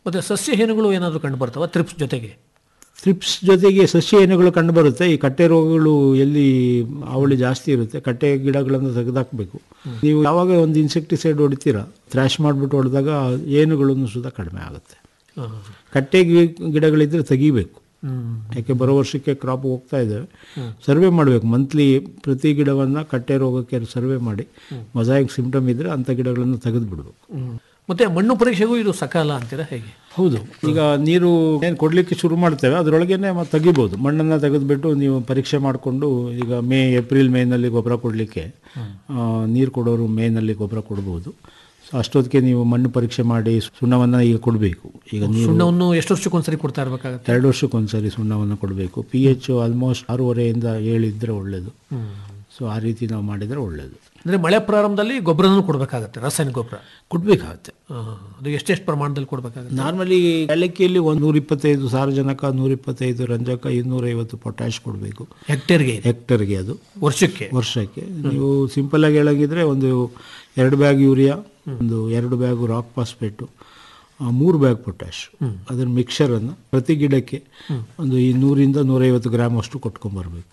ಮತ್ತೆ ಸಸ್ಯ ಹೇನುಗಳು ಏನಾದರೂ ಕಂಡು ಬರ್ತಾವ ತ್ರಿಪ್ಸ್ ಜೊತೆಗೆ ಥ್ರಿಪ್ಸ್ ಜೊತೆಗೆ ಸಸ್ಯ ಏನುಗಳು ಕಂಡುಬರುತ್ತೆ ಈ ಕಟ್ಟೆ ರೋಗಗಳು ಎಲ್ಲಿ ಅವಳಿ ಜಾಸ್ತಿ ಇರುತ್ತೆ ಕಟ್ಟೆ ಗಿಡಗಳನ್ನು ತೆಗೆದಾಕಬೇಕು ನೀವು ಯಾವಾಗ ಒಂದು ಇನ್ಸೆಕ್ಟಿಸೈಡ್ ಹೊಡಿತೀರಾ ಥ್ರಾಶ್ ಮಾಡಿಬಿಟ್ಟು ಹೊಡೆದಾಗ ಏನುಗಳನ್ನು ಸುಧಾ ಕಡಿಮೆ ಆಗುತ್ತೆ ಕಟ್ಟೆ ಗಿ- ಗಿಡಗಳಿದ್ರೆ ತೆಗಿಬೇಕು ಯಾಕೆ ಬರೋ ವರ್ಷಕ್ಕೆ ಕ್ರಾಪ್ ಹೋಗ್ತಾ ಇದ್ದೇವೆ ಸರ್ವೆ ಮಾಡಬೇಕು ಮಂತ್ಲಿ ಪ್ರತಿ ಗಿಡವನ್ನು ಕಟ್ಟೆ ರೋಗಕ್ಕೆ ಸರ್ವೆ ಮಾಡಿ ಮೊಸಾಯಿಕ್ ಸಿಂಪ್ಟಮ್ ಇದ್ದರೆ ಅಂಥ ಗಿಡಗಳನ್ನು ತೆಗೆದು ಬಿಡಬೇಕು ಮತ್ತೆ ಮಣ್ಣು ಪರೀಕ್ಷೆಗೂ ಇದು ಸಕಾಲ ಅಂತೀರಾ ಹೇಗೆ ಹೌದು ಈಗ ನೀರು ಏನು ಕೊಡಲಿಕ್ಕೆ ಶುರು ಮಾಡ್ತೇವೆ ಅದರೊಳಗೇನೆ ಮತ್ತೆ ತೆಗಿಬೋದು ಮಣ್ಣನ್ನು ತೆಗೆದುಬಿಟ್ಟು ನೀವು ಪರೀಕ್ಷೆ ಮಾಡಿಕೊಂಡು ಈಗ ಮೇ ಏಪ್ರಿಲ್ ಮೇನಲ್ಲಿ ಗೊಬ್ಬರ ಕೊಡಲಿಕ್ಕೆ ನೀರು ಕೊಡೋರು ಮೇನಲ್ಲಿ ಗೊಬ್ಬರ ಕೊಡ್ಬೋದು ಸೊ ಅಷ್ಟೊತ್ತಿಗೆ ನೀವು ಮಣ್ಣು ಪರೀಕ್ಷೆ ಮಾಡಿ ಸುಣ್ಣವನ್ನು ಈಗ ಕೊಡಬೇಕು ಈಗ ನೀರು ಸುಣ್ಣವನ್ನು ಎಷ್ಟು ವರ್ಷಕ್ಕೊಂದ್ಸರಿ ಕೊಡ್ತಾ ಇರಬೇಕಾಗತ್ತೆ ಎರಡು ವರ್ಷಕ್ಕೊಂದ್ಸರಿ ಸುಣ್ಣವನ್ನು ಕೊಡಬೇಕು ಪಿ ಎಚ್ ಆಲ್ಮೋಸ್ಟ್ ಆರೂವರೆಯಿಂದ ಏಳಿದ್ರೆ ಒಳ್ಳೆಯದು ಸೊ ಆ ರೀತಿ ನಾವು ಮಾಡಿದರೆ ಒಳ್ಳೆಯದು ಅಂದ್ರೆ ಮಳೆ ಪ್ರಾರಂಭದಲ್ಲಿ ಗೊಬ್ಬರನೂ ಕೊಡಬೇಕಾಗತ್ತೆ ರಾಸಾಯನಿಕ ಗೊಬ್ಬರ ಕೊಡಬೇಕಾಗತ್ತೆ ಅದು ಎಷ್ಟೆಷ್ಟು ಪ್ರಮಾಣದಲ್ಲಿ ಕೊಡಬೇಕಾಗತ್ತೆ ನಾರ್ಮಲಿ ಏಲಕ್ಕಿಯಲ್ಲಿ ಒಂದು ನೂರ ಇಪ್ಪತ್ತೈದು ಸಾರಜನಕ ನೂರ ಇಪ್ಪತ್ತೈದು ರಂಜಕ ಇನ್ನೂರೈವತ್ತು ಪೊಟ್ಯಾಶ್ ಕೊಡಬೇಕು ಹೆಕ್ಟೇರ್ಗೆ ಹೆಕ್ಟರ್ಗೆ ಅದು ವರ್ಷಕ್ಕೆ ವರ್ಷಕ್ಕೆ ನೀವು ಸಿಂಪಲ್ ಆಗಿ ಹೇಳಂಗಿದ್ರೆ ಒಂದು ಎರಡು ಬ್ಯಾಗ್ ಯೂರಿಯಾ ಒಂದು ಎರಡು ಬ್ಯಾಗು ರಾಕ್ ಫಾಸ್ಫೇಟು ಮೂರು ಬ್ಯಾಗ್ ಪೊಟ್ಯಾಶ್ ಅದರ ಮಿಕ್ಸರನ್ನು ಪ್ರತಿ ಗಿಡಕ್ಕೆ ಒಂದು ಈ ನೂರಿಂದ ನೂರೈವತ್ತು ಗ್ರಾಮ್ ಅಷ್ಟು ಕೊಟ್ಕೊಂಬರ್ಬೇಕು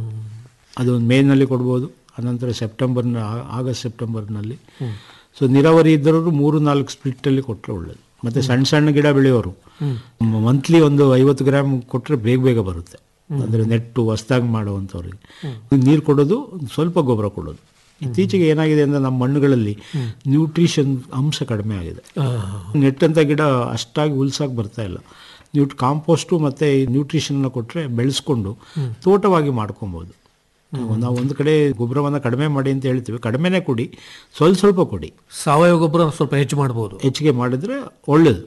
ಅದು ಒಂದು ಮೇನಲ್ಲಿ ಕೊಡ್ಬೋದು ಅನಂತರ ಸೆಪ್ಟೆಂಬರ್ನ ಆ- ಆಗಸ್ಟ್ ಸೆಪ್ಟೆಂಬರ್ನಲ್ಲಿ ಸೊ ನೀರಾವರಿ ಇದ್ದವರು ಮೂರು ನಾಲ್ಕು ಸ್ಪ್ಲಿಟ್ಟಲ್ಲಿ ಕೊಟ್ಟರೆ ಒಳ್ಳೇದು ಮತ್ತು ಸಣ್ಣ ಸಣ್ಣ ಗಿಡ ಬೆಳೆಯೋರು ಮಂತ್ಲಿ ಒಂದು ಐವತ್ತು ಗ್ರಾಮ್ ಕೊಟ್ಟರೆ ಬೇಗ ಬೇಗ ಬರುತ್ತೆ ಅಂದರೆ ನೆಟ್ಟು ಹೊಸ್ದಾಗಿ ಮಾಡುವಂಥವ್ರಿಗೆ ನೀರು ಕೊಡೋದು ಸ್ವಲ್ಪ ಗೊಬ್ಬರ ಕೊಡೋದು ಇತ್ತೀಚೆಗೆ ಏನಾಗಿದೆ ಅಂದರೆ ನಮ್ಮ ಮಣ್ಣುಗಳಲ್ಲಿ ನ್ಯೂಟ್ರಿಷನ್ ಅಂಶ ಕಡಿಮೆ ಆಗಿದೆ ನೆಟ್ಟಂಥ ಗಿಡ ಅಷ್ಟಾಗಿ ಉಲ್ಸಾಗಿ ಬರ್ತಾ ಇಲ್ಲ ನೀವು ಕಾಂಪೋಸ್ಟು ಮತ್ತು ನ್ಯೂಟ್ರಿಷನ್ನ ಕೊಟ್ಟರೆ ಬೆಳೆಸ್ಕೊಂಡು ತೋಟವಾಗಿ ಮಾಡ್ಕೊಬೋದು ನಾವು ಒಂದು ಕಡೆ ಗೊಬ್ಬರವನ್ನು ಕಡಿಮೆ ಮಾಡಿ ಅಂತ ಹೇಳ್ತೀವಿ ಕಡಿಮೆನೇ ಕೊಡಿ ಸ್ವಲ್ಪ ಸ್ವಲ್ಪ ಕೊಡಿ ಸಾವಯವ ಗೊಬ್ಬರ ಸ್ವಲ್ಪ ಹೆಚ್ಚು ಮಾಡ್ಬೋದು ಹೆಚ್ಚಿಗೆ ಮಾಡಿದ್ರೆ ಒಳ್ಳೇದು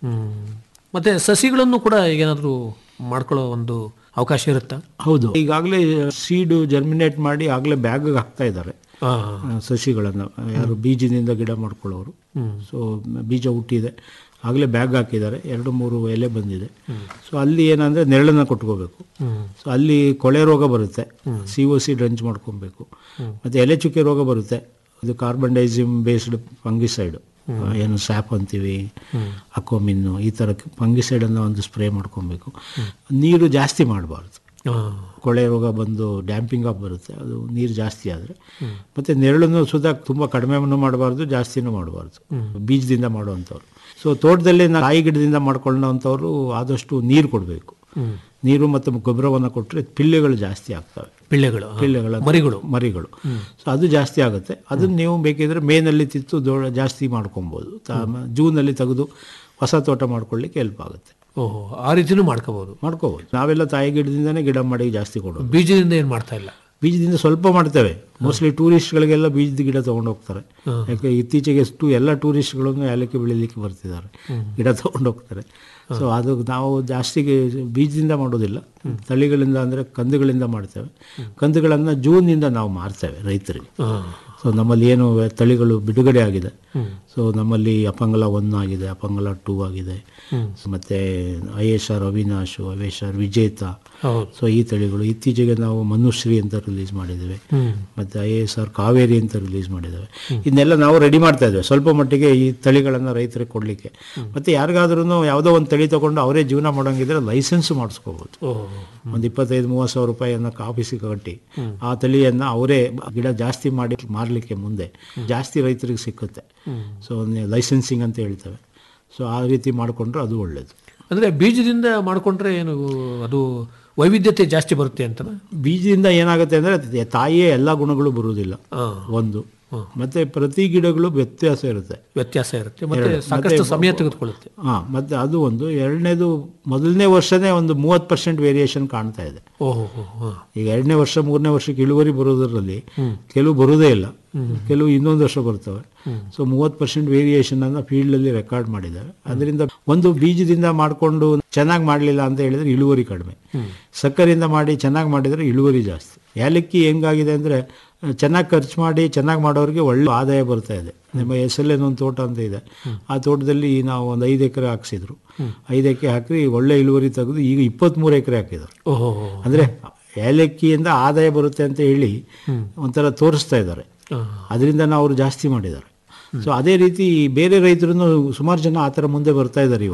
ಮತ್ತೆ ಸಸಿಗಳನ್ನು ಕೂಡ ಈಗೇನಾದರೂ ಮಾಡ್ಕೊಳ್ಳೋ ಒಂದು ಅವಕಾಶ ಇರುತ್ತಾ ಹೌದು ಈಗಾಗಲೇ ಸೀಡು ಜರ್ಮಿನೇಟ್ ಮಾಡಿ ಆಗಲೇ ಬ್ಯಾಗ್ ಹಾಕ್ತಾ ಇದ್ದಾರೆ ಆ, ಸಸಿಗಳನ್ನು ಯಾರು ಬೀಜದಿಂದ ಗಿಡ ಮಾಡ್ಕೊಳ್ಳೋರು ಸೊ ಬೀಜ ಹುಟ್ಟಿದೆ ಆಗಲೇ ಬ್ಯಾಗ್ ಹಾಕಿದ್ದಾರೆ ಎರಡು ಮೂರು ಎಲೆ ಬಂದಿದೆ ಸೊ ಅಲ್ಲಿ ಏನಂದರೆ ನೆರಳನ್ನು ಕೊಟ್ಕೋಬೇಕು ಸೊ ಅಲ್ಲಿ ಕೊಳೆ ರೋಗ ಬರುತ್ತೆ ಸಿ ಒ ಸಿ ಡ್ರಂಚ್ ಮಾಡ್ಕೊಬೇಕು ಮತ್ತು ಎಲೆ ಚುಕ್ಕೆ ರೋಗ ಬರುತ್ತೆ ಇದು ಕಾರ್ಬನ್ ಡೈಸಿಮ್ ಬೇಸ್ಡ್ ಫಂಗಿಸೈಡ್ ಏನು ಸ್ಯಾಪ್ ಅಂತೀವಿ ಅಕೋಮಿನ್ನು ಈ ಥರ ಫಂಗಿಸೈಡನ್ನು ಒಂದು ಸ್ಪ್ರೇ ಮಾಡ್ಕೊಬೇಕು ನೀರು ಜಾಸ್ತಿ ಮಾಡಬಾರ್ದು ಆ, ಕೊಳೆ ರೋಗ ಬಂದು ಡ್ಯಾಂಪಿಂಗ್ ಆಫ್ ಬರುತ್ತೆ ಅದು ನೀರು ಜಾಸ್ತಿ ಆದರೆ ಮತ್ತು ನೆರಳನ್ನು ಸುಧಾ ತುಂಬ ಕಡಿಮೆನೂ ಮಾಡಬಾರ್ದು ಜಾಸ್ತಿನೂ ಮಾಡಬಾರ್ದು ಬೀಜದಿಂದ ಮಾಡುವಂಥವ್ರು ಸೊ ತೋಟದಲ್ಲಿ ನಾವು ಕಾಯಿ ಗಿಡದಿಂದ ಮಾಡ್ಕೊಳ್ಳೋವಂಥವ್ರು ಆದಷ್ಟು ನೀರು ಕೊಡಬೇಕು ನೀರು ಮತ್ತು ಗೊಬ್ಬರವನ್ನು ಕೊಟ್ಟರೆ ಪಿಳ್ಳೆಗಳು ಜಾಸ್ತಿ ಆಗ್ತವೆ ಪಿಳ್ಳೆಗಳು ಆ, ಪಿಳ್ಳೆಗಳ ಮರಿಗಳು ಮರಿಗಳು ಸೊ ಅದು ಜಾಸ್ತಿ ಆಗುತ್ತೆ ಅದನ್ನು ನೀವು ಬೇಕಿದ್ರೆ ಮೇನಲ್ಲಿ ತಿತ್ತು ದೊ ಜಾಸ್ತಿ ಮಾಡ್ಕೊಬೋದು ತಾ- ಜೂನಲ್ಲಿ ತೆಗೆದು ಹೊಸ ತೋಟ ಮಾಡ್ಕೊಳ್ಳಿಕ್ಕೆ ಹೆಲ್ಪ್ ಆಗುತ್ತೆ ಓಹೋ ಆ ರೀತಿನೂ ಮಾಡ್ಕೋಬಹುದು ಮಾಡ್ಕೋಬೋದು ನಾವೆಲ್ಲ ತಾಯಿ ಗಿಡದಿಂದನೇ ಗಿಡ ಮಾಡಿ ಜಾಸ್ತಿ ಕೊಡೋದು ಬೀಜದಿಂದ ಏನು ಮಾಡ್ತಾ ಇಲ್ಲ ಬೀಜದಿಂದ ಸ್ವಲ್ಪ ಮಾಡ್ತೇವೆ ಮೋಸ್ಟ್ಲಿ ಟೂರಿಸ್ಟ್ಗಳಿಗೆಲ್ಲ ಬೀಜದ ಗಿಡ ತೊಗೊಂಡು ಹೋಗ್ತಾರೆ ಯಾಕೆ ಇತ್ತೀಚೆಗೆ ಎಷ್ಟು ಎಲ್ಲ ಟೂರಿಸ್ಟ್ಗಳನ್ನು ಏಲಕ್ಕಿ ಬೆಳೀಲಿಕ್ಕೆ ಬರ್ತಿದ್ದಾರೆ ಗಿಡ ತೊಗೊಂಡು ಹೋಗ್ತಾರೆ ಸೊ ಅದು ನಾವು ಜಾಸ್ತಿಗೆ ಬೀಜದಿಂದ ಮಾಡೋದಿಲ್ಲ ತಳಿಗಳಿಂದ ಅಂದರೆ ಕಂದುಗಳಿಂದ ಮಾಡ್ತೇವೆ ಕಂದುಗಳನ್ನು ಜೂನ್ನಿಂದ ನಾವು ಮಾರ್ತೇವೆ ರೈತರಿಗೆ ಸೊ ನಮ್ಮಲ್ಲಿ ಏನು ತಳಿಗಳು ಬಿಡುಗಡೆ ಆಗಿದೆ ಸೊ ನಮ್ಮಲ್ಲಿ ಅಪಂಗಲ ಒನ್ ಆಗಿದೆ ಅಪಂಗಲ ಟೂ ಆಗಿದೆ ಮತ್ತೆ I S R Avinash I S R Vijetha ಹೌದು. ಸೊ ಈ ತಳಿಗಳು ಇತ್ತೀಚೆಗೆ ನಾವು ಮನುಶ್ರೀ ಅಂತ ರಿಲೀಸ್ ಮಾಡಿದ್ದೇವೆ ಮತ್ತೆ ಐ ಎಸ್ ಆರ್ ಕಾವೇರಿ ಅಂತ ರಿಲೀಸ್ ಮಾಡಿದ್ದೇವೆ ಇದನ್ನೆಲ್ಲ ನಾವು ರೆಡಿ ಮಾಡ್ತಾ ಇದ್ದೇವೆ ಸ್ವಲ್ಪ ಮಟ್ಟಿಗೆ ಈ ತಳಿಗಳನ್ನು ರೈತರಿಗೆ ಕೊಡಲಿಕ್ಕೆ ಮತ್ತೆ ಯಾರಿಗಾದ್ರೂ ಯಾವುದೋ ಒಂದು ತಳಿ ತಗೊಂಡು ಅವರೇ ಜೀವನ ಮಾಡೋಂಗಿದ್ರೆ ಲೈಸೆನ್ಸ್ ಮಾಡಿಸ್ಕೋಬೋದು ಓಹೋ ಒಂದು ಇಪ್ಪತ್ತೈದು ಮೂವತ್ತು ಸಾವಿರ ರೂಪಾಯಿಯನ್ನು ಆಫೀಸಿಗೆ ಕಟ್ಟಿ ಆ ತಳಿಯನ್ನು ಅವರೇ ಗಿಡ ಜಾಸ್ತಿ ಮಾಡಿ ಮಾರಲಿಕ್ಕೆ ಮುಂದೆ ಜಾಸ್ತಿ ರೈತರಿಗೆ ಸಿಕ್ಕುತ್ತೆ ಸೊ ಲೈಸೆನ್ಸಿಂಗ್ ಅಂತ ಹೇಳ್ತೇವೆ ಸೊ ಆ ರೀತಿ ಮಾಡಿಕೊಂಡ್ರೆ ಅದು ಒಳ್ಳೆಯದು ಅಂದ್ರೆ ಬೀಜದಿಂದ ಮಾಡ್ಕೊಂಡ್ರೆ ಏನು ಅದು ವೈವಿಧ್ಯತೆ ಜಾಸ್ತಿ ಬರುತ್ತೆ ಅಂತ ಬೀಜದಿಂದ ಏನಾಗುತ್ತೆ ಅಂದರೆ ತಾಯಿಯೇ ಎಲ್ಲ ಗುಣಗಳು ಬರುವುದಿಲ್ಲ ಒಂದು ಮತ್ತೆ ಪ್ರತಿ ಗಿಡಗಳು ವ್ಯತ್ಯಾಸ ಇರುತ್ತೆ ವ್ಯತ್ಯಾಸ ಇರುತ್ತೆ ಮತ್ತೆ ಎರಡು. ಸಾಕಷ್ಟು ಮತ್ತೆ ಸಮಯ ತೆಗೆದುಕೊಳ್ಳುತ್ತೆ ಹಾಂ ಮತ್ತೆ ಅದು ಒಂದು ಎರಡನೇದು ಮೊದಲನೇ ವರ್ಷನೇ ಒಂದು ಮೂವತ್ತು ಪರ್ಸೆಂಟ್ ವೇರಿಯೇಷನ್ ಕಾಣ್ತಾ ಇದೆ ಓಹೋ ಹೋ, ಹೋ. ಈಗ ಎರಡನೇ ವರ್ಷ ಮೂರನೇ ವರ್ಷಕ್ಕೆ ಇಳುವರಿ ಬರೋದರಲ್ಲಿ ಕೆಲವು ಬರೋದೇ ಇಲ್ಲ ಕೆಲವು ಇನ್ನೊಂದು ವರ್ಷ ಬರ್ತವೆ ಸೊ ಮೂವತ್ತು ಪರ್ಸೆಂಟ್ ವೇರಿಯೇಷನ್ ಅನ್ನ ಫೀಲ್ಡ್ ಅಲ್ಲಿ ರೆಕಾರ್ಡ್ ಮಾಡಿದ್ದಾರೆ ಅದರಿಂದ ಒಂದು ಬೀಜದಿಂದ ಮಾಡಿಕೊಂಡು ಚೆನ್ನಾಗಿ ಮಾಡಲಿಲ್ಲ ಅಂತ ಹೇಳಿದ್ರೆ ಇಳುವರಿ ಕಡಿಮೆ ಸಕ್ಕರೆಯಿಂದ ಮಾಡಿ ಚೆನ್ನಾಗಿ ಮಾಡಿದರೆ ಇಳುವರಿ ಜಾಸ್ತಿ ಏಲಕ್ಕಿ ಹೆಂಗಾಗಿದೆ ಅಂದರೆ ಚೆನ್ನಾಗಿ ಖರ್ಚು ಮಾಡಿ ಚೆನ್ನಾಗಿ ಮಾಡೋರಿಗೆ ಒಳ್ಳೆ ಆದಾಯ ಬರ್ತಾ ಇದೆ ನಿಮ್ಮ ಎಸ್ ಎಲ್ ಒಂದು ತೋಟ ಅಂತ ಇದೆ ಆ ತೋಟದಲ್ಲಿ ನಾವು ಒಂದು ಐದು ಎಕರೆ ಹಾಕ್ಸಿದ್ರು ಐದು ಎಕರೆ ಹಾಕಿ ಒಳ್ಳೆ ಇಳುವರಿ ತೆಗೆದು ಈಗ ಇಪ್ಪತ್ತ್ಮೂರು ಎಕರೆ ಹಾಕಿದ್ರು ಓಹೋ ಅಂದರೆ ಏಲಕ್ಕಿಯಿಂದ ಆದಾಯ ಬರುತ್ತೆ ಅಂತ ಹೇಳಿ ಒಂಥರ ತೋರಿಸ್ತಾ ಇದ್ದಾರೆ ಅದರಿಂದ ಅವರು ಜಾಸ್ತಿ ಮಾಡಿದ್ದಾರೆ ಸೊ ಅದೇ ರೀತಿ ಬೇರೆ ರೈತರು ಸುಮಾರು ಜನ ಆ ಥರ ಮುಂದೆ ಬರ್ತಾ ಇದ್ದಾರೆ ಇವಾಗ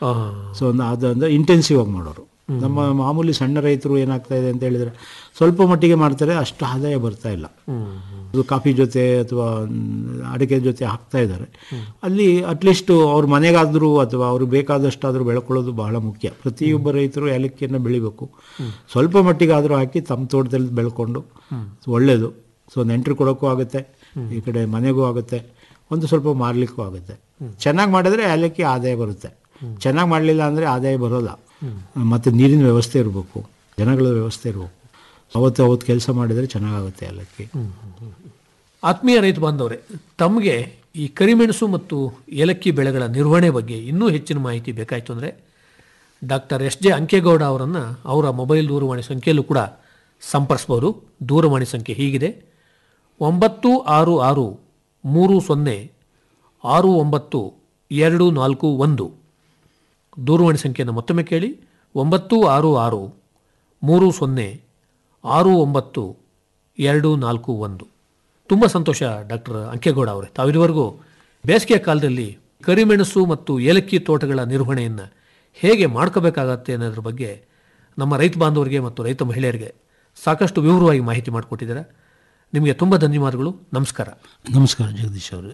ಸೊ ಒಂದು ಅದು ಅಂದರೆ ಇಂಟೆನ್ಸಿವ್ ಆಗಿ ಮಾಡೋರು ನಮ್ಮ ಮಾಮೂಲಿ ಸಣ್ಣ ರೈತರು ಏನಾಗ್ತಾ ಇದೆ ಅಂತ ಹೇಳಿದರೆ ಸ್ವಲ್ಪ ಮಟ್ಟಿಗೆ ಮಾಡ್ತಾರೆ ಅಷ್ಟು ಆದಾಯ ಬರ್ತಾ ಇಲ್ಲ ಅದು ಕಾಫಿ ಜೊತೆ ಅಥವಾ ಅಡಿಕೆ ಜೊತೆ ಹಾಕ್ತಾ ಇದ್ದಾರೆ ಅಲ್ಲಿ ಅಟ್ಲೀಸ್ಟ್ ಅವ್ರ ಮನೆಗಾದರೂ ಅಥವಾ ಅವ್ರಿಗೆ ಬೇಕಾದಷ್ಟಾದರೂ ಬೆಳ್ಕೊಳ್ಳೋದು ಬಹಳ ಮುಖ್ಯ ಪ್ರತಿಯೊಬ್ಬ ರೈತರು ಏಲಕ್ಕಿಯನ್ನು ಬೆಳಿಬೇಕು ಸ್ವಲ್ಪ ಮಟ್ಟಿಗೆ ಆದರೂ ಹಾಕಿ ತಮ್ಮ ತೋಟದಲ್ಲಿ ಬೆಳ್ಕೊಂಡು ಒಳ್ಳೆಯದು ಸೊ ನೆಂಟರು ಕೊಡೋಕ್ಕೂ ಆಗುತ್ತೆ ಈ ಕಡೆ ಮನೆಗೂ ಆಗುತ್ತೆ ಒಂದು ಸ್ವಲ್ಪ ಮಾರಲಿಕ್ಕೂ ಆಗುತ್ತೆ ಚೆನ್ನಾಗಿ ಮಾಡಿದ್ರೆ ಏಲಕ್ಕಿ ಆದಾಯ ಬರುತ್ತೆ ಚೆನ್ನಾಗಿ ಮಾಡಲಿಲ್ಲ ಅಂದರೆ ಆದಾಯ ಬರೋಲ್ಲ ಮತ್ತು ನೀರಿನ ವ್ಯವಸ್ಥೆ ಇರಬೇಕು ಜನಗಳ ವ್ಯವಸ್ಥೆ ಇರಬೇಕು ಅವತ್ತು ಅವತ್ತು ಕೆಲಸ ಮಾಡಿದರೆ ಚೆನ್ನಾಗಾಗುತ್ತೆ ಏಲಕ್ಕಿ ಆತ್ಮೀಯ ರೈತ ಬಾಂಧವರೇ ತಮಗೆ ಈ ಕರಿಮೆಣಸು ಮತ್ತು ಏಲಕ್ಕಿ ಬೆಳೆಗಳ ನಿರ್ವಹಣೆ ಬಗ್ಗೆ ಇನ್ನೂ ಹೆಚ್ಚಿನ ಮಾಹಿತಿ ಬೇಕಾಯಿತು ಅಂದರೆ ಡಾಕ್ಟರ್ ಎಸ್ ಜೆ ಅಂಕೇಗೌಡ ಅವರನ್ನು ಅವರ ಮೊಬೈಲ್ ದೂರವಾಣಿ ಸಂಖ್ಯೆಯಲ್ಲೂ ಕೂಡ ಸಂಪರ್ಸ್ಬೋದು ದೂರವಾಣಿ ಸಂಖ್ಯೆ ಹೀಗಿದೆ ಒಂಬತ್ತು ಆರು ಆರು ಮೂರು ಸೊನ್ನೆ ಆರು ಒಂಬತ್ತು ಎರಡು ನಾಲ್ಕು ಒಂದು ದೂರವಾಣಿ ಸಂಖ್ಯೆಯನ್ನು ಮತ್ತೊಮ್ಮೆ ಕೇಳಿ ಒಂಬತ್ತು ಆರು ಆರು ಮೂರು ಸೊನ್ನೆ ಆರು ಒಂಬತ್ತು ಎರಡು ನಾಲ್ಕು ಒಂದು ತುಂಬ ಸಂತೋಷ ಡಾಕ್ಟರ್ ಅಂಕೇಗೌಡ ಅವರೇ ತಾವಿದುವರೆಗೂ ಬೇಸಿಗೆಯ ಕಾಲದಲ್ಲಿ ಕರಿಮೆಣಸು ಮತ್ತು ಏಲಕ್ಕಿ ತೋಟಗಳ ನಿರ್ವಹಣೆಯನ್ನು ಹೇಗೆ ಮಾಡ್ಕೋಬೇಕಾಗತ್ತೆ ಅನ್ನೋದ್ರ ಬಗ್ಗೆ ನಮ್ಮ ರೈತ ಬಾಂಧವರಿಗೆ ಮತ್ತು ರೈತ ಮಹಿಳೆಯರಿಗೆ ಸಾಕಷ್ಟು ವಿವರವಾಗಿ ಮಾಹಿತಿ ಮಾಡಿಕೊಟ್ಟಿದ್ದೀರಾ ನಿಮಗೆ ತುಂಬ ಧನ್ಯವಾದಗಳು ನಮಸ್ಕಾರ ನಮಸ್ಕಾರ ಜಗದೀಶ್ ಅವರೇ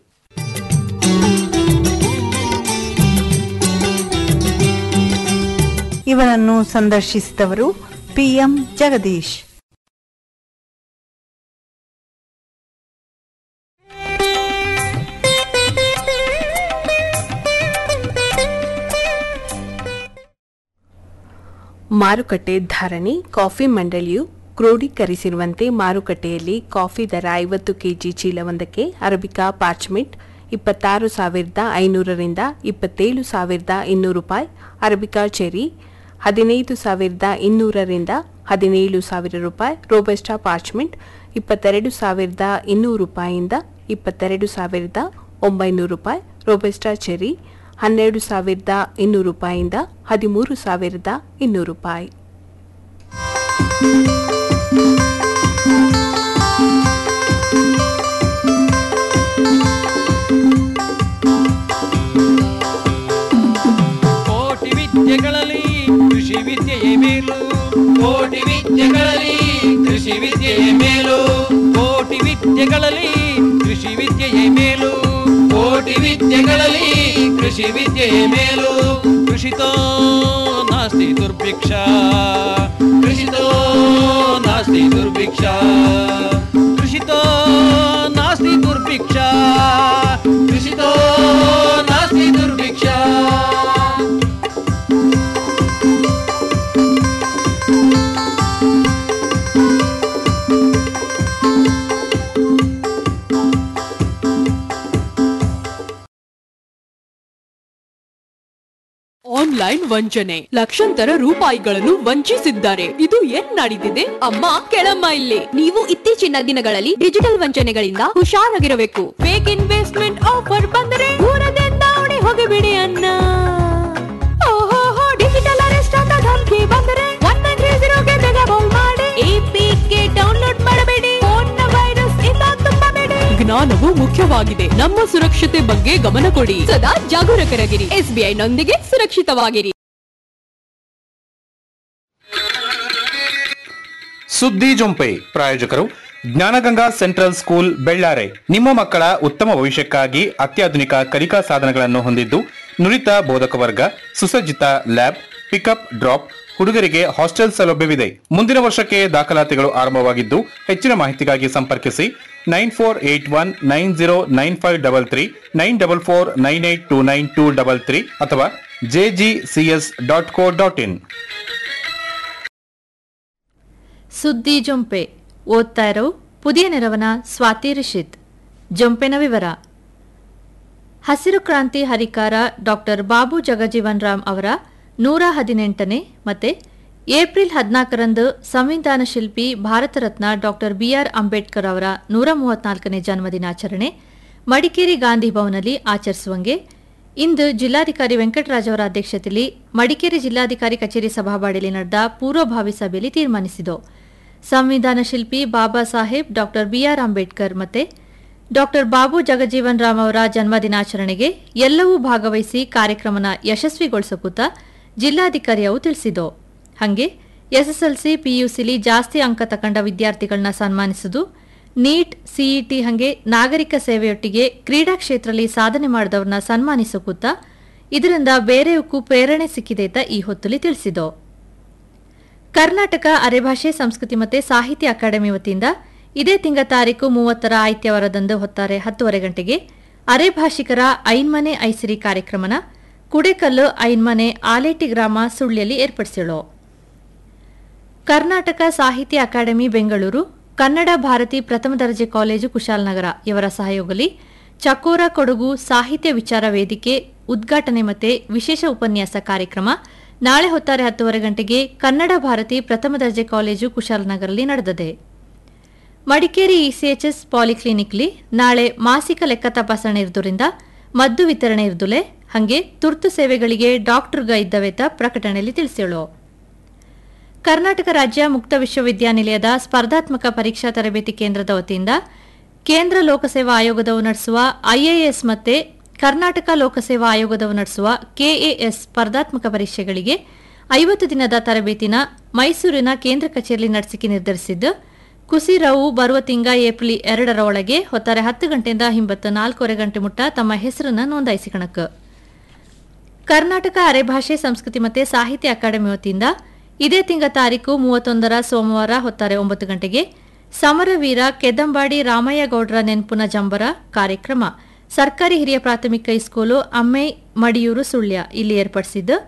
ಇವರನ್ನು ಸಂದರ್ಶಿಸಿದವರು ಪಿಎಂ ಜಗದೀಶ್ ಮಾರುಕಟ್ಟೆ ಧಾರಣೆ ಕಾಫಿ ಮಂಡಳಿಯು ಕ್ರೋಢೀಕರಿಸಿರುವಂತೆ ಮಾರುಕಟ್ಟೆಯಲ್ಲಿ ಕಾಫಿ ದರ ಐವತ್ತು ಕೆಜಿ ಚೀಲವೊಂದಕ್ಕೆ ಅರಬಿಕಾ ಪಾರ್ಚ್ಮೆಂಟ್ ಇಪ್ಪತ್ತಾರು ಸಾವಿರದ ಐನೂರರಿಂದ ಇಪ್ಪತ್ತೇಳು ಸಾವಿರದ ಇನ್ನೂರು ರೂಪಾಯಿ ಅರಬಿಕಾ ಚೆರಿ ಹದಿನೈದು ಸಾವಿರದ ಇನ್ನೂರರಿಂದ ಹದಿನೇಳು ಸಾವಿರ ರೂಪಾಯಿ ರೋಬಸ್ಟಾ ಪಾರ್ಚ್ಮೆಂಟ್ ಇಪ್ಪತ್ತೆರಡು ಸಾವಿರದ ಇನ್ನೂರು ರೂಪಾಯಿಯಿಂದ ಇಪ್ಪತ್ತೆರಡು ಸಾವಿರದ ಒಂಬೈನೂರು ರೂಪಾಯಿ ರೋಬಸ್ಟಾ ಚೆರಿ ಹನ್ನೆರಡು ಸಾವಿರದ ಇನ್ನೂರು ರೂಪಾಯಿಯಿಂದ ಹದಿಮೂರು ಸಾವಿರದ ಇನ್ನೂರು ರೂಪಾಯಿ ಕೋಟಿ ವಿದ್ಯೆಗಳಲ್ಲಿ ಕೃಷಿ ವಿದ್ಯೆಯೇ ಮೇಲು ಕೋಟಿ ವಿದ್ಯೆಗಳಲ್ಲಿ ಕೃಷಿ ವಿದ್ಯೆಯೇ ಮೇಲು ಕೋಟಿ ವಿದ್ಯೆಗಳಲ್ಲಿ ಕೃಷಿ ವಿದ್ಯೆಯೇ ಮೇಲು ಕೋಟಿ ವಿದ್ಯೆಗಳಲ್ಲಿ ಕೃಷಿ ವಿದ್ಯೆಯೇ ಮೇಲು ಕೃಷಿತೋ ನಾಸ್ತಿ ದುರ್ಭಿಕ್ಷ ಕೃಷಿತೋ ನಾಸ್ತಿ ದುರ್ಭಿಕ್ಷ ಕೃಷಿತೋ ನಾಸ್ತಿ ದುರ್ಭಿಕ್ಷ ಕೃಷಿತೋ ನಾಸ್ತಿ ದುರ್ಭಿಕ್ಷ ಆನ್ಲೈನ್ ವಂಚನೆ ಲಕ್ಷಾಂತರ ರೂಪಾಯಿಗಳನ್ನು ವಂಚಿಸಿದ್ದಾರೆ ಇದು ಏನ್ ನಡೀತಿದೆ ಅಮ್ಮ ಕೆಳಮ್ಮ ಇಲ್ಲಿ ನೀವು ಇತ್ತೀಚಿನ ದಿನಗಳಲ್ಲಿ ಡಿಜಿಟಲ್ ವಂಚನೆಗಳಿಂದ ಹುಷಾರಾಗಿರಬೇಕು ಫೇಕ್ ಇನ್ವೆಸ್ಟ್ಮೆಂಟ್ ಆಫರ್ ಬಂದರೆ ದೂರದಿಂದ ಓಡಿ ಹೋಗಿಬಿಡಿ ಅನ್ನ ಓಹೋ ಡಿಜಿಟಲ್ ಅರೆಸ್ಟ್ ಅಂತ ಧಮಕಿ ಬಂದರೆ ಒನ್ ನೈನ್ ತ್ರೀ ಜೀರೋಗೆ ಬೇಗ ಕಾಲ್ ಮಾಡಿ ಎಪಿಕೆ ಡೌನ್ಲೋಡ್ ಮಾಡಬೇಡಿ ಫೋನ್ ವೈರಸ್ ಇಂದ ತುಂಬಬೇಡಿ ಜ್ಞಾನವು ಮುಖ್ಯವಾಗಿದೆ ನಮ್ಮ ಸುರಕ್ಷತೆ ಬಗ್ಗೆ ಗಮನ ಕೊಡಿ ಸದಾ ಜಾಗರೂಕರಾಗಿರಿ ಎಸ್ಬಿಐ ನೊಂದಿಗೆ ಸುರಕ್ಷಿತವಾಗಿರಿ ಸುದ್ದಿ ಜೊಂಪೆ ಪ್ರಾಯೋಜಕರು ಜ್ಞಾನಗಂಗಾ ಸೆಂಟ್ರಲ್ ಸ್ಕೂಲ್ ಬೆಳ್ಳಾರೆ ನಿಮ್ಮ ಮಕ್ಕಳ ಉತ್ತಮ ಭವಿಷ್ಯಕ್ಕಾಗಿ ಅತ್ಯಾಧುನಿಕ ಕಲಿಕಾ ಸಾಧನಗಳನ್ನು ಹೊಂದಿದ್ದು ನುರಿತ ಬೋಧಕ ವರ್ಗ ಸುಸಜ್ಜಿತ ಲ್ಯಾಬ್ ಪಿಕಪ್ ಡ್ರಾಪ್ ಹುಡುಗರಿಗೆ ಹಾಸ್ಟೆಲ್ ಸೌಲಭ್ಯವಿದೆ ಮುಂದಿನ ವರ್ಷಕ್ಕೆ ದಾಖಲಾತಿಗಳು ಆರಂಭವಾಗಿದ್ದು ಹೆಚ್ಚಿನ ಮಾಹಿತಿಗಾಗಿ ಸಂಪರ್ಕಿಸಿ nine four eight one nine zero nine five double three nine double four nine eight two nine two double three ಅಥವಾ JGCS dot co dot in ಸುದ್ದಿ ಜೊಂಪೆ ಓದ್ತಾ ಇರೋ ಪುದಿಯ ನೆರವನ ಸ್ವಾತಿ ರಿಷಿತ್ ಜೊಂಪೆನ ವಿವರ ಹಸಿರು ಕ್ರಾಂತಿ ಹರಿಕಾರ ಡಾಕ್ಟರ್ ಬಾಬು ಜಗಜೀವನ್ ರಾಮ್ ಅವರ ನೂರ ಹದಿನೆಂಟನೇ ಮತ್ತೆ ಏಪ್ರಿಲ್ ಹದಿನಾಲ್ಕರಂದು ಸಂವಿಧಾನ ಶಿಲ್ಪಿ ಭಾರತ ರತ್ನ ಡಾಕ್ಟರ್ ಬಿಆರ್ ಅಂಬೇಡ್ಕರ್ ಅವರ ನೂರ ಮೂವತ್ನಾಲ್ಕನೇ ಜನ್ಮದಿನಾಚರಣೆ ಮಡಿಕೇರಿ ಗಾಂಧಿ ಭವನಲ್ಲಿ ಆಚರಿಸುವಂಗೆ ಇಂದು ಜಿಲ್ಲಾಧಿಕಾರಿ ವೆಂಕಟರಾಜ್ ಅವರ ಅಧ್ಯಕ್ಷತೆಯಲ್ಲಿ ಮಡಿಕೇರಿ ಜಿಲ್ಲಾಧಿಕಾರಿ ಕಚೇರಿ ಸಭಾವಾಡಿಯಲ್ಲಿ ನಡೆದ ಪೂರ್ವಭಾವಿ ಸಭೆಯಲ್ಲಿ ತೀರ್ಮಾನಿಸಿತು ಸಂವಿಧಾನ ಶಿಲ್ಪಿ ಬಾಬಾ ಸಾಹೇಬ್ ಡಾಕ್ಟರ್ ಬಿಆರ್ ಅಂಬೇಡ್ಕರ್ ಮತ್ತೆ ಡಾಕ್ಟರ್ ಬಾಬು ಜಗಜೀವನ್ ರಾಮ್ ಅವರ ಜನ್ಮದಿನಾಚರಣೆಗೆ ಎಲ್ಲವೂ ಭಾಗವಹಿಸಿ ಕಾರ್ಯಕ್ರಮನ ಯಶಸ್ವಿಗೊಳಿಸಕೂತ ಜಿಲ್ಲಾಧಿಕಾರಿ ಅವು ತಿಳಿಸಿದ್ದು ಹಾಗೆ ಎಸ್ಎಸ್ಎಲ್ಸಿ ಪಿಯುಸಿಲಿ ಜಾಸ್ತಿ ಅಂಕ ತಕೊಂಡ ವಿದ್ಯಾರ್ಥಿಗಳನ್ನ ಸನ್ಮಾನಿಸುವುದು ನೀಟ್ ಸಿಇಟಿ ಹಾಗೆ ನಾಗರಿಕ ಸೇವೆಯೊಟ್ಟಿಗೆ ಕ್ರೀಡಾ ಕ್ಷೇತ್ರದಲ್ಲಿ ಸಾಧನೆ ಮಾಡಿದವ್ರನ್ನ ಸನ್ಮಾನಿಸಕೂತ ಇದರಿಂದ ಬೇರೆಯವಕ್ಕೂ ಪ್ರೇರಣೆ ಸಿಕ್ಕಿದೆ ಅಂತ ಈ ಹೊತ್ತಲ್ಲಿ ತಿಳಿಸಿದ್ದು ಕರ್ನಾಟಕ ಅರೆಭಾಷೆ ಸಂಸ್ಕೃತಿ ಮತ್ತು ಸಾಹಿತ್ಯ ಅಕಾಡೆಮಿ ವತಿಯಿಂದ ಇದೇ ತಿಂಗಳ ತಾರೀಕು ಮೂವತ್ತರ ಆದಿತ್ಯವಾರದಂದು ಹೊತ್ತಾರೆ ಹತ್ತುವರೆ ಗಂಟೆಗೆ ಅರೆಭಾಷಿಕರ ಐನ್ಮನೆ ಐಸಿರಿ ಕಾರ್ಯಕ್ರಮನ ಕುಡೆಕಲ್ಲು ಐನ್ಮನೆ ಆಲೇಟಿ ಗ್ರಾಮ ಸುಳ್ಳಿಯಲ್ಲಿ ಏರ್ಪಡಿಸಿಳು ಕರ್ನಾಟಕ ಸಾಹಿತ್ಯ ಅಕಾಡೆಮಿ ಬೆಂಗಳೂರು ಕನ್ನಡ ಭಾರತಿ ಪ್ರಥಮ ದರ್ಜೆ ಕಾಲೇಜು ಕುಶಾಲನಗರ ಇವರ ಸಹಯೋಗದಲ್ಲಿ ಚಕೋರ ಕೊಡಗು ಸಾಹಿತ್ಯ ವಿಚಾರ ವೇದಿಕೆ ಉದ್ಘಾಟನೆ ಮತ್ತೆ ವಿಶೇಷ ಉಪನ್ಯಾಸ ಕಾರ್ಯಕ್ರಮ ನಾಳೆ ಹೊತ್ತಾರೆ ಹತ್ತುವರೆ ಗಂಟೆಗೆ ಕನ್ನಡ ಭಾರತಿ ಪ್ರಥಮ ದರ್ಜೆ ಕಾಲೇಜು ಕುಶಾಲನಗರಲ್ಲಿ ನಡೆದಿದೆ ಮಡಿಕೇರಿ ಇಸಿಎಚ್ಎಸ್ ಪಾಲಿಕ್ಲಿನಿಕ್ಲಿ ನಾಳೆ ಮಾಸಿಕ ಲೆಕ್ಕ ತಪಾಸಣೆ ಇರುವುದರಿಂದ ಮದ್ದು ವಿತರಣೆ ಇರುದುಲೆ ಹಾಗೆ ತುರ್ತು ಸೇವೆಗಳಿಗೆ ಡಾಕ್ಟರ್ಗ ಇದ್ದವೆತ ಪ್ರಕಟಣೆಯಲ್ಲಿ ತಿಳಿಸಿಳು ಕರ್ನಾಟಕ ರಾಜ್ಯ ಮುಕ್ತ ವಿಶ್ವವಿದ್ಯಾನಿಲಯದ ಸ್ಪರ್ಧಾತ್ಮಕ ಪರೀಕ್ಷಾ ತರಬೇತಿ ಕೇಂದ್ರದ ವತಿಯಿಂದ ಕೇಂದ್ರ ಲೋಕಸೇವಾ ಆಯೋಗದವು ನಡೆಸುವ ಐಎಎಸ್ ಮತ್ತೆ ಕರ್ನಾಟಕ ಲೋಕಸೇವಾ ಆಯೋಗದವು ನಡೆಸುವ ಕೆಎಎಸ್ ಸ್ಪರ್ಧಾತ್ಮಕ ಪರೀಕ್ಷೆಗಳಿಗೆ ಐವತ್ತು ದಿನದ ತರಬೇತಿನ ಮೈಸೂರಿನ ಕೇಂದ್ರ ಕಚೇರಿಯಲ್ಲಿ ನಡೆಸಿಕೆ ನಿರ್ಧರಿಸಿದ್ದು ಕುಸಿರವು ಬರುವ ತಿಂಗ ಏಪ್ರಿಲ್ ಎರಡರ ಒಳಗೆ ಹೊತ್ತಾರೆ ಹತ್ತು ಗಂಟೆಯಿಂದ ಹಿಂಬತ್ತು ನಾಲ್ಕೂವರೆ ಗಂಟೆ ಮುಟ್ಟ ತಮ್ಮ ಹೆಸರನ್ನು ನೋಂದಾಯಿಸಿಕಣಕ್ ಕರ್ನಾಟಕ ಅರೆಭಾಷೆ ಸಂಸ್ಕೃತಿ ಮತ್ತು ಸಾಹಿತ್ಯ ಅಕಾಡೆಮಿ ವತಿಯಿಂದ ಇದೇ ತಿಂಗ ತಾರೀಕು ಮೂವತ್ತೊಂದರ ಸೋಮವಾರ ಹೊತ್ತಾರೆ ಒಂಬತ್ತು ಗಂಟೆಗೆ ಸಮರವೀರ ಕೆದಂಬಾಡಿ ರಾಮಯ್ಯ ಗೌಡ್ರ ನೆನಪುನ ಜಂಬರ ಕಾರ್ಯಕ್ರಮ ಸರ್ಕಾರಿ ಹಿರಿಯ ಪ್ರಾಥಮಿಕ ಹೈಸ್ಕೂಲು ಅಮ್ಮೈ ಮಡಿಯೂರು ಸುಳ್ಯ ಇಲ್ಲಿ ಏರ್ಪಡಿಸಿದ್ದು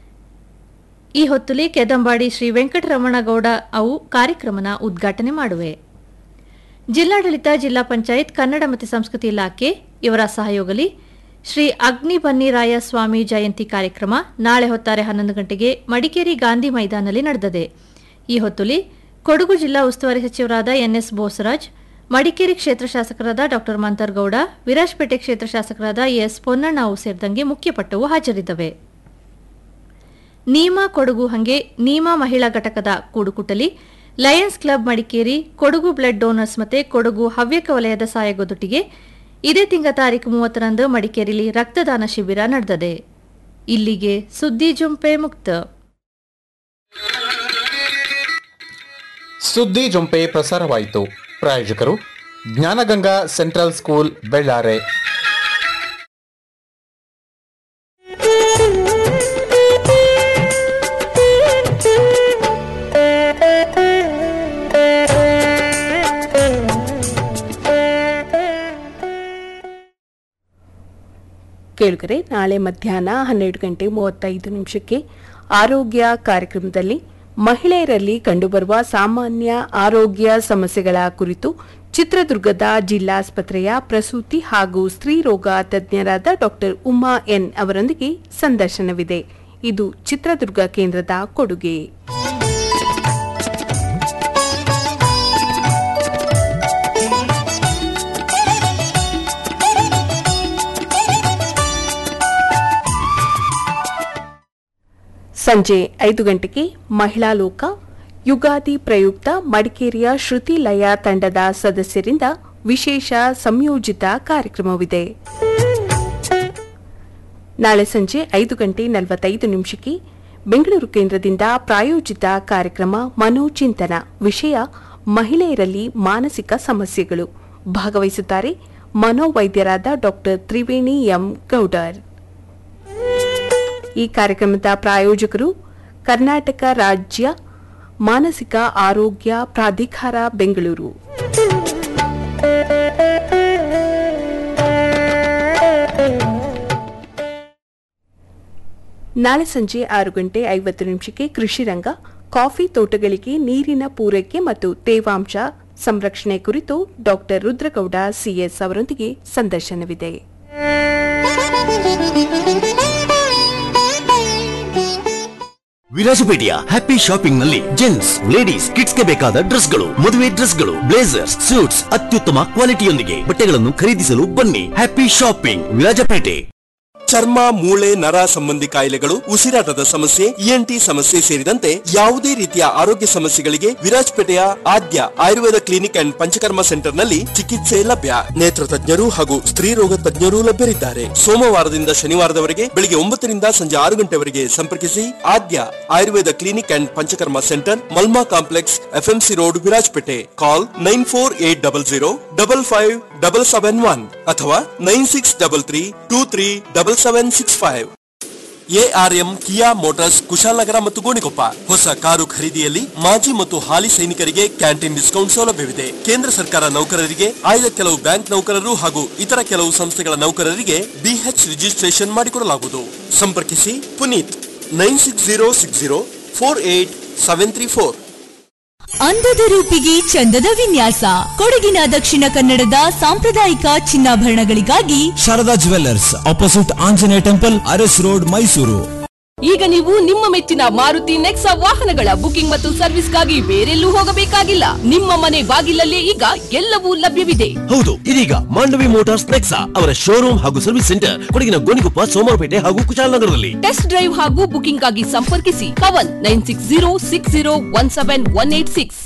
ಈ ಹೊತ್ತುಲಿ ಕೆದಂಬಾಡಿ ಶ್ರೀ ವೆಂಕಟರಮಣಗೌಡ ಅವು ಕಾರ್ಯಕ್ರಮನ ಉದ್ಘಾಟನೆ ಮಾಡುವೆ ಜಿಲ್ಲಾಡಳಿತ ಜಿಲ್ಲಾ ಪಂಚಾಯತ್ ಕನ್ನಡ ಮತ್ತು ಸಂಸ್ಕೃತಿ ಇಲಾಖೆ ಇವರ ಸಹಯೋಗಲಿ ಶ್ರೀ ಅಗ್ನಿ ಬನ್ನಿರಾಯ ಸ್ವಾಮಿ ಜಯಂತಿ ಕಾರ್ಯಕ್ರಮ ನಾಳೆ ಹೊತ್ತಾರೆ ಹನ್ನೊಂದು ಗಂಟೆಗೆ ಮಡಿಕೇರಿ ಗಾಂಧಿ ಮೈದಾನಲ್ಲಿ ನಡೆದಿದೆ ಈ ಹೊತ್ತುಲಿ ಕೊಡಗು ಜಿಲ್ಲಾ ಉಸ್ತುವಾರಿ ಸಚಿವರಾದ ಎನ್ಎಸ್ ಬೋಸರಾಜ್ ಮಡಿಕೇರಿ ಕ್ಷೇತ್ರ ಶಾಸಕರಾದ ಡಾ ಮಂತರ್ಗೌಡ ವಿರಾಜಪೇಟೆ ಕ್ಷೇತ್ರ ಶಾಸಕರಾದ ಎಸ್ ಪೊನ್ನಣ್ಣವು ಸೇರಿದಂಗೆ ಮುಖ್ಯಪಟ್ಟವು ಹಾಜರಿದ್ದವೆ ನೀಮಾ ಕೊಡಗು ಹಂಗೆ ನೀಮಾ ಮಹಿಳಾ ಘಟಕದ ಕೂಡುಕುಟಲಿ Lions club Madikeri Kodagu blood donors ಮತ್ತೆ ಕೊಡಗು ಹವ್ಯಕ ವಲಯದ ಸಹಾಯಗೊದೊಟ್ಟಿಗೆ ಇದೇ ತಿಂಗಳ ತಾರೀಕು ಮೂವತ್ತರಂದು ಮಡಿಕೇರಿಲಿ ರಕ್ತದಾನ ಶಿಬಿರ ನಡೆದಿದೆ ಇಲ್ಲಿಗೆ ಸುದ್ದಿ ಜುಂಪೆ ಮುಕ್ತ ಸುದ್ದಿ ಜೊಂಪೆ ಪ್ರಸಾರವಾಯಿತು ಪ್ರಾಯೋಜಕರು ಜ್ಞಾನಗಂಗಾ ಸೆಂಟ್ರಲ್ ಸ್ಕೂಲ್ ಬೆಳ್ಳಾರೆ ಕೇಳುಗರೆ ನಾಳೆ ಮಧ್ಯಾಹ್ನ ಹನ್ನೆರಡು ಗಂಟೆ ಮೂವತ್ತೈದು ನಿಮಿಷಕ್ಕೆ ಆರೋಗ್ಯ ಕಾರ್ಯಕ್ರಮದಲ್ಲಿ ಮಹಿಳೆಯರಲ್ಲಿ ಕಂಡುಬರುವ ಸಾಮಾನ್ಯ ಆರೋಗ್ಯ ಸಮಸ್ಯೆಗಳ ಕುರಿತು ಚಿತ್ರದುರ್ಗದ ಜಿಲ್ಲಾಸ್ಪತ್ರೆಯ ಪ್ರಸೂತಿ ಹಾಗೂ ಸ್ತ್ರೀರೋಗ ತಜ್ಞರಾದ ಡಾಕ್ಟರ್ ಉಮಾ ಎನ್ ಅವರೊಂದಿಗೆ ಸಂದರ್ಶನವಿದೆ ಇದು ಚಿತ್ರದುರ್ಗ ಕೇಂದ್ರದ ಕೊಡುಗೆ ಸಂಜೆ ಐದು ಗಂಟೆಗೆ ಮಹಿಳಾ ಲೋಕ ಯುಗಾದಿ ಪ್ರಯುಕ್ತ ಮಡಿಕೇರಿಯ ಶ್ರುತಿ ಲಯ ತಂಡದ ಸದಸ್ಯರಿಂದ ವಿಶೇಷ ಸಂಯೋಜಿತ ಕಾರ್ಯಕ್ರಮವಿದೆ ನಾಳೆ ಸಂಜೆ ಐದು ಗಂಟೆ ನಲವತ್ತೈದು ನಿಮಿಷಕ್ಕೆ ಬೆಂಗಳೂರು ಕೇಂದ್ರದಿಂದ ಪ್ರಾಯೋಜಿತ ಕಾರ್ಯಕ್ರಮ ಮನೋಚಿಂತನ ವಿಷಯ ಮಹಿಳೆಯರಲ್ಲಿ ಮಾನಸಿಕ ಸಮಸ್ಯೆಗಳು ಭಾಗವಹಿಸುತ್ತಾರೆ ಮನೋವೈದ್ಯರಾದ ಡಾಕ್ಟರ್ ತ್ರಿವೇಣಿ ಎಂ ಗೌಡರ್ ಈ ಕಾರ್ಯಕ್ರಮದ ಪ್ರಾಯೋಜಕರು ಕರ್ನಾಟಕ ರಾಜ್ಯ ಮಾನಸಿಕ ಆರೋಗ್ಯ ಪ್ರಾಧಿಕಾರ ಬೆಂಗಳೂರು ನಾಳೆ ಸಂಜೆ ಆರು ಗಂಟೆ ಐವತ್ತು ನಿಮಿಷಕ್ಕೆ ಕೃಷಿ ರಂಗ ಕಾಫಿ ತೋಟಗಳಿಗೆ ನೀರಿನ ಪೂರೈಕೆ ಮತ್ತು ತೇವಾಂಶ ಸಂರಕ್ಷಣೆ ಕುರಿತು ಡಾಕ್ಟರ್ ರುದ್ರಗೌಡ ಸಿಎಸ್ ಅವರೊಂದಿಗೆ ಸಂದರ್ಶನವಿದೆ ವಿರಾಜಪೇಟೆಯ ಹ್ಯಾಪಿ ಶಾಪಿಂಗ್ ನಲ್ಲಿ ಜೆಂಟ್ಸ್ ಲೇಡೀಸ್ ಕಿಡ್ಸ್ಗೆ ಬೇಕಾದ ಡ್ರೆಸ್ಗಳು ಮದುವೆ ಡ್ರೆಸ್ಗಳು ಬ್ಲೇಸರ್ಸ್ ಸೂಟ್ಸ್ ಅತ್ಯುತ್ತಮ ಕ್ವಾಲಿಟಿಯೊಂದಿಗೆ ಬಟ್ಟೆಗಳನ್ನು ಖರೀದಿಸಲು ಬನ್ನಿ ಹ್ಯಾಪಿ ಶಾಪಿಂಗ್ ವಿರಾಜಪೇಟೆ ಚರ್ಮ ಮೂಳೆ ನರ ಸಂಬಂಧಿ ಕಾಯಿಲೆಗಳು ಉಸಿರಾಟದ ಸಮಸ್ಯೆ ಇಎನ್ಟಿ ಸಮಸ್ಯೆ ಸೇರಿದಂತೆ ಯಾವುದೇ ರೀತಿಯ ಆರೋಗ್ಯ ಸಮಸ್ಯೆಗಳಿಗೆ ವಿರಾಜ್ಪೇಟೆಯ Aadya Ayurveda clinic and Panchakarma centre ನಲ್ಲಿ ಚಿಕಿತ್ಸೆ ಲಭ್ಯ ನೇತ್ರ ತಜ್ಞರು ಹಾಗೂ ಸ್ತ್ರೀ ರೋಗ ತಜ್ಞರು ಲಭ್ಯರಿದ್ದಾರೆ ಸೋಮವಾರದಿಂದ ಶನಿವಾರದವರೆಗೆ ಬೆಳಿಗ್ಗೆ ಒಂಬತ್ತರಿಂದ ಸಂಜೆ ಆರು ಗಂಟೆವರೆಗೆ ಸಂಪರ್ಕಿಸಿ Aadya Ayurveda clinic and Panchakarma centre Malma complex FMC road Virajpet call nine four eight double zero double five double seven one ಅಥವಾ nine six double three two three double seven six five ARM Kia Motors Kushalnagar ಮತ್ತು ಗೋಣಿಕೊಪ್ಪ ಹೊಸ ಕಾರು ಖರೀದಿಯಲ್ಲಿ ಮಾಜಿ ಮತ್ತು ಹಾಲಿ ಸೈನಿಕರಿಗೆ canteen discount ಸೌಲಭ್ಯವಿದೆ ಕೇಂದ್ರ ಸರ್ಕಾರ ನೌಕರರಿಗೆ ಆಯ್ದ ಕೆಲವು ಬ್ಯಾಂಕ್ ನೌಕರರು ಹಾಗೂ ಇತರ ಕೆಲವು ಸಂಸ್ಥೆಗಳ ನೌಕರರಿಗೆ ಬಿಎಚ್ ರಿಜಿಸ್ಟ್ರೇಷನ್ ಮಾಡಿಕೊಡಲಾಗುವುದು ಸಂಪರ್ಕಿಸಿ Puneeth nine six zero six zero four eight seven three four ಅಂದದ ರೂಪಿಗೆ ಚಂದದ ವಿನ್ಯಾಸ ಕೊಡಗಿನ ದಕ್ಷಿಣ ಕನ್ನಡದ ಸಾಂಪ್ರದಾಯಿಕ ಚಿನ್ನಾಭರಣಗಳಿಗಾಗಿ Sharada jewellers opposite Anjaneya temple Aras road Mysuru ಈಗ ನೀವು ನಿಮ್ಮ ಮೆಚ್ಚಿನ ಮಾರುತಿ ನೆಕ್ಸಾ ವಾಹನಗಳ ಬುಕಿಂಗ್ ಮತ್ತು ಸರ್ವಿಸ್ಗಾಗಿ ಬೇರೆಲ್ಲೂ ಹೋಗಬೇಕಾಗಿಲ್ಲ ನಿಮ್ಮ ಮನೆ ಬಾಗಿಲಲ್ಲೇ ಈಗ ಎಲ್ಲವೂ ಲಭ್ಯವಿದೆ ಹೌದು ಇದೀಗ ಮಾಂಡವಿ ಮೋಟಾರ್ಸ್ ನೆಕ್ಸಾ ಅವರ ಶೋರೂಮ್ ಹಾಗೂ ಸರ್ವಿಸ್ ಸೆಂಟರ್ ಕೊಡಗಿನ ಗೋಣಿಕೊಪ್ಪ ಸೋಮವಾರಪೇಟೆ ಹಾಗೂ ಕುಶಾಲನಗರದಲ್ಲಿ ಟೆಸ್ಟ್ ಡ್ರೈವ್ ಹಾಗೂ ಬುಕಿಂಗ್ ಆಗಿ ಸಂಪರ್ಕಿಸಿ Kavan nine six zero six zero one seven one eight six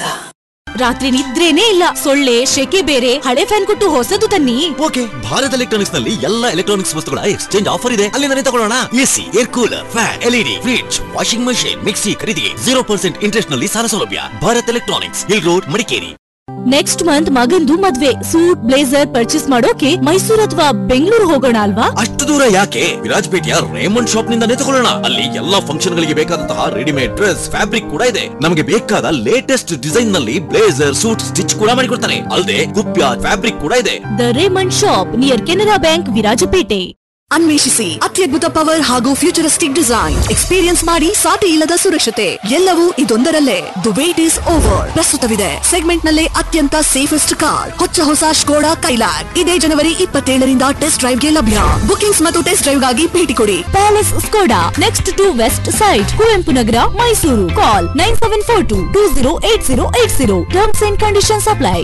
ರಾತ್ರಿ ನಿದ್ರೇನೇ ಇಲ್ಲ ಸೊಳ್ಳೆ ಶೆಕೆ ಬೇರೆ ಹಳೆ ಫ್ಯಾನ್ ಕೊಟ್ಟು ಹೊಸದು ತನ್ನಿ ಓಕೆ ಭಾರತ್ ಎಲೆಕ್ಟ್ರಾನಿಕ್ಸ್ ನಲ್ಲಿ ಎಲ್ಲ ಎಲೆಕ್ಟ್ರಾನಿಕ್ಸ್ ವಸ್ತುಗಳ ಎಕ್ಸ್ಚೇಂಜ್ ಆಫರ್ ಇದೆ ಅಲ್ಲಿಂದಲೇ ತಗೊಳ್ಳೋಣ AC air cooler fan LED fridge washing machine mixie ಖರೀದಿಗೆ ಜೀರೋ ಪರ್ಸೆಂಟ್ ಇಂಟ್ರೆಸ್ಟ್ ನಲ್ಲಿ ಸಾಲ ಸೌಲಭ್ಯ Bharat electronics hill road Madikeri next month ಮಗಂದು ಮದ್ವೆ ಸೂಟ್ ಬ್ಲೇಸರ್ ಪರ್ಚೇಸ್ ಮಾಡೋಕೆ ಮೈಸೂರು ಅಥವಾ ಬೆಂಗಳೂರು ಹೋಗೋಣ ಅಲ್ವಾ ಅಷ್ಟು ದೂರ ಯಾಕೆ ವಿರಾಜ್ಪೇಟೆಯ ರೇಮಂಡ್ ಶಾಪ್ ನಿಂದಾನೇ ತಗೊಳ್ಳೋಣ ಅಲ್ಲಿ ಎಲ್ಲಾ ಫಂಕ್ಷನ್ ಗಳಿಗೆ ಬೇಕಾದಂತಹ ರೆಡಿಮೇಡ್ ಡ್ರೆಸ್ ಫ್ಯಾಬ್ರಿಕ್ ಕೂಡ ಇದೆ ನಮಗೆ ಬೇಕಾದ ಲೇಟೆಸ್ಟ್ ಡಿಸೈನ್ ನಲ್ಲಿ ಬ್ಲೇಸರ್ ಸೂಟ್ ಸ್ಟಿಚ್ ಕೂಡ ಮಾಡಿಕೊಡ್ತಾರೆ ಅಲ್ಲದೆ ಕುಪ್ಯ ಫ್ಯಾಬ್ರಿಕ್ ಕೂಡ ಇದೆ the Raymond shop near Canara bank Virajpet ಅನ್ವೇಷಿಸಿ ಅತ್ಯದ್ಭುತ ಪವರ್ ಹಾಗೂ ಫ್ಯೂಚರಿಸ್ಟಿಕ್ ಡಿಸೈನ್ ಎಕ್ಸ್ಪೀರಿಯನ್ಸ್ ಮಾಡಿ ಸಾಟಿ ಇಲ್ಲದ ಸುರಕ್ಷತೆ ಎಲ್ಲವೂ ಇದೊಂದರಲ್ಲೇ ದ ವೇಟ್ ಈಸ್ ಓವರ್ ಪ್ರಸ್ತುತವಿದೆ ಸೆಗ್ಮೆಂಟ್ ನಲ್ಲೇ ಅತ್ಯಂತ ಸೇಫೆಸ್ಟ್ ಕಾರ್ ಹೊಚ್ಚ ಹೊಸ ಸ್ಕೋಡಾ ಕೈಲಾಕ್ ಇದೇ ಜನವರಿ ಇಪ್ಪತ್ತೇಳರಿಂದ ಟೆಸ್ಟ್ ಡ್ರೈವ್ಗೆ ಲಭ್ಯ ಬುಕಿಂಗ್ಸ್ ಮತ್ತು ಟೆಸ್ಟ್ ಡ್ರೈವ್ಗಾಗಿ ಭೇಟಿ ಕೊಡಿ palace Skoda next to west side Kuvempu Nagar Mysuru call nine seven four two two zero eight zero eight zero terms and conditions apply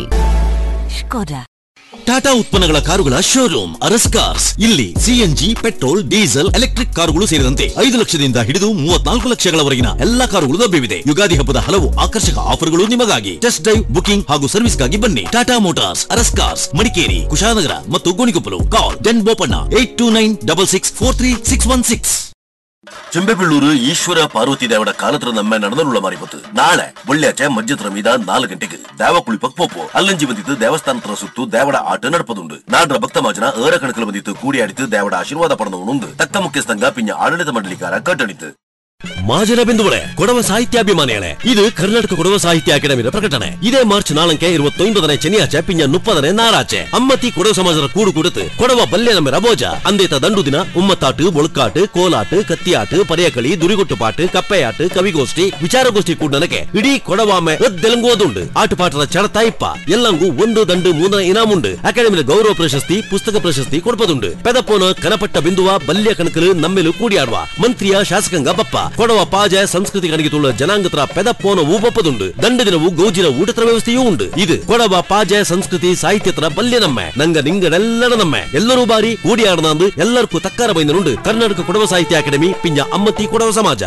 Tata ಉತ್ಪನ್ನಗಳ ಕಾರುಗಳ ಶೋರೂಮ್ ಅರಸ್ ಕಾರ್ಸ್ ಇಲ್ಲಿ ಸಿಎನ್ಜಿ ಪೆಟ್ರೋಲ್ ಡೀಸೆಲ್ ಎಲೆಕ್ಟ್ರಿಕ್ ಕಾರುಗಳು ಸೇರಿದಂತೆ ಐದು ಲಕ್ಷದಿಂದ ಹಿಡಿದು ಮೂವತ್ನಾಲ್ಕು ಲಕ್ಷಗಳವರೆಗಿನ ಎಲ್ಲಾ ಕಾರುಗಳು ಲಭ್ಯವಿದೆ ಯುಗಾದಿ ಹಬ್ಬದ ಹಲವು ಆಕರ್ಷಕ ಆಫರ್ಗಳು ನಿಮಗಾಗಿ ಟೆಸ್ಟ್ ಡ್ರೈವ್ ಬುಕಿಂಗ್ ಹಾಗೂ ಸರ್ವಿಸ್ಗಾಗಿ ಬನ್ನಿ ಟಾಟಾ ಮೋಟಾರ್ಸ್ ಅರಸ್ ಕಾರ್ಸ್ ಮಡಿಕೇರಿ ಕುಶಾನಗರ ಮತ್ತು Gonikoppal call Den Bopanna eight two nine double six four three six one six Chembeppillur Eshwara Parvathi ദേവയുടെ കാലത്ര നമ്മെ നടന്നുള്ള മാറിപ്പത്ത് നാളെ വെള്ളിയാഴ്ച മധ്യത്ര മീത നാല് ಗಂಟೆಗೆ ದೇವ ಕುಳಿಪಕ್ ಪೋಪು ಅಲ್ಲಂಜಿ ಬಂದಿದ್ದು ದೇವಸ್ಥಾನತ್ರ ಸುತ್ತು ದೇವಡ ಆಟ ನಡಪದುಂಡು ನಾಡ್ರ ಭಕ್ತ ಮಾಜನ ಏರ ಕಣಕಲು ಬಂದಿತ್ತು ಕೂಡಿಯಾಡಿತು ದೇವಡ ಆಶೀರ್ವಾದ ಪಡೆದವನುಂದು ತಕ್ಕ ಮುಖ್ಯಸ್ಥಂಗ ಪಿಂಜ ಆಡಳಿತ ಮಂಡಳಿಕಾರ ಕಟ್ಟಣಿತು ಮಾಜನ ಬಿಂದುವಳೆ ಕೊಡವ ಸಾಹಿತ್ಯಾಭಿಮಾನಿಗಳೇ ಇದು ಕರ್ನಾಟಕ ಕೊಡವ ಸಾಹಿತ್ಯ ಅಕಾಡೆಮಿಯ ಪ್ರಕಟಣೆ ಇದೇ ಮಾರ್ಚ್ ನಾಲ್ಕೆ ಇರುವತ್ತೊಂಬದನೇ ಚೆನ್ನಿಯಾಚೆ ಪಿಂಜ ಮುಪ್ಪದನೇ ನಾರಾಚೆ ಅಮ್ಮತಿ ಕೊಡವ ಸಮಾಜದ ಕೂಡು ಕುಡಿತು ಕೊಡವ ಬಲ್ಯ ನಮ್ಮ ರಬೋಜ ಅಂದೇತ ದಂಡು ದಿನ ಉಮ್ಮತ್ತಾಟು ಬೊಳುಕಾಟು ಕೋಲಾಟು ಕತ್ತಿಯಾಟು ಪಡೆಯಕಳಿ ದುರಿಗುಟ್ಟು ಪಾಟು ಕಪ್ಪೆಯಾಟು ಕವಿಗೋಷ್ಠಿ ವಿಚಾರಗೋಷ್ಠಿ ಕೂಡನಕ್ಕೆ ಇಡೀ ಕೊಡವಾಮೆ ಎದ್ದೆಲಂಗೋದುಂಡು ಆಟಪಾಟದ ಚಡತ ಇಪ್ಪ ಎಲ್ಲಂಗೂ ಒಂದು ದಂಡು ಮೂನ ಇನಾಮುಂಡು ಅಕಾಡೆಮಿಯ ಗೌರವ ಪ್ರಶಸ್ತಿ ಪುಸ್ತಕ ಪ್ರಶಸ್ತಿ ಕೊಡ್ಪದುಂಡು ಪೆದಪೋನ ಕನಪಟ್ಟ ಬಿಂದುವ ಬಲ್ಯ ಕಣಕಲು ನಮ್ಮೆಲು ಕೂಡಿಯಾಡುವ ಮಂತ್ರಿಯ ಶಾಸಕಾಂಗ ಬಪ್ಪ ಕೊಡವ ಪಾಜ ಸಂಸ್ಕೃತಿ ಕಣಗಿತುಳ್ಳ ಜನಾಂಗತರ ಪೆದಪ್ಪೋನ ಊಪಪ್ಪದುಂಡು ದಂಡ ದಿನವು ಗೌಜಿನ ಊಟತರ ವ್ಯವಸ್ಥೆಯೂ ಉಂಡು ಇದು ಕೊಡವ ಪಾಜ ಸಂಸ್ಕೃತಿ ಸಾಹಿತ್ಯತರ ಬಲ್ಯ ನಮ್ಮೆ ನಂಗ ನಿಂಗಡೆಲ್ಲರ ನಮ್ಮೆ ಎಲ್ಲರೂ ಬಾರಿ ಕೂಡಿಯಾಡನಂದು ಎಲ್ಲರಿಗೂ ತಕ್ಕಾರ ಬೈಂದನುಂಡು ಕರ್ನಾಟಕ ಕೊಡವ ಸಾಹಿತ್ಯ ಅಕಾಡೆಮಿ ಪಿಂಜ ಅಮ್ಮತ್ತಿ ಕೊಡವ ಸಮಾಜ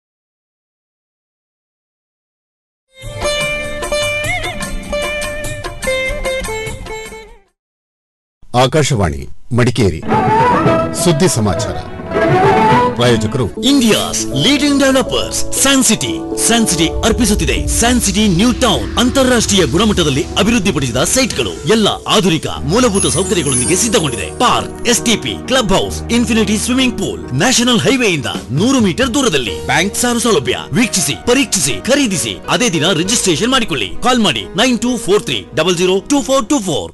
ಆಕಾಶವಾಣಿ ಮಡಿಕೇರಿ ಸುದ್ದಿ ಸಮಾಚಾರ ಪ್ರಾಯೋಜಕರು India's leading developers San City San City ಅರ್ಪಿಸುತ್ತಿದೆ ಸ್ಯಾನ್ ಸಿಟಿ ನ್ಯೂ ಟೌನ್ ಅಂತಾರಾಷ್ಟ್ರೀಯ ಗುಣಮಟ್ಟದಲ್ಲಿ ಅಭಿವೃದ್ಧಿಪಡಿಸಿದ ಸೈಟ್ಗಳು ಎಲ್ಲ ಆಧುನಿಕ ಮೂಲಭೂತ ಸೌಕರ್ಯಗಳೊಂದಿಗೆ ಸಿದ್ಧಗೊಂಡಿದೆ park STP club house infinity swimming pool national ಹೈವೇಯಿಂದ ನೂರು ಮೀಟರ್ ದೂರದಲ್ಲಿ ಬ್ಯಾಂಕ್ ಸಾಲ ಸೌಲಭ್ಯ ವೀಕ್ಷಿಸಿ ಪರೀಕ್ಷಿಸಿ ಖರೀದಿಸಿ ಅದೇ ದಿನ ರಿಜಿಸ್ಟ್ರೇಷನ್ ಮಾಡಿಕೊಳ್ಳಿ ಕಾಲ್ ಮಾಡಿ nine two four three double zero two four two four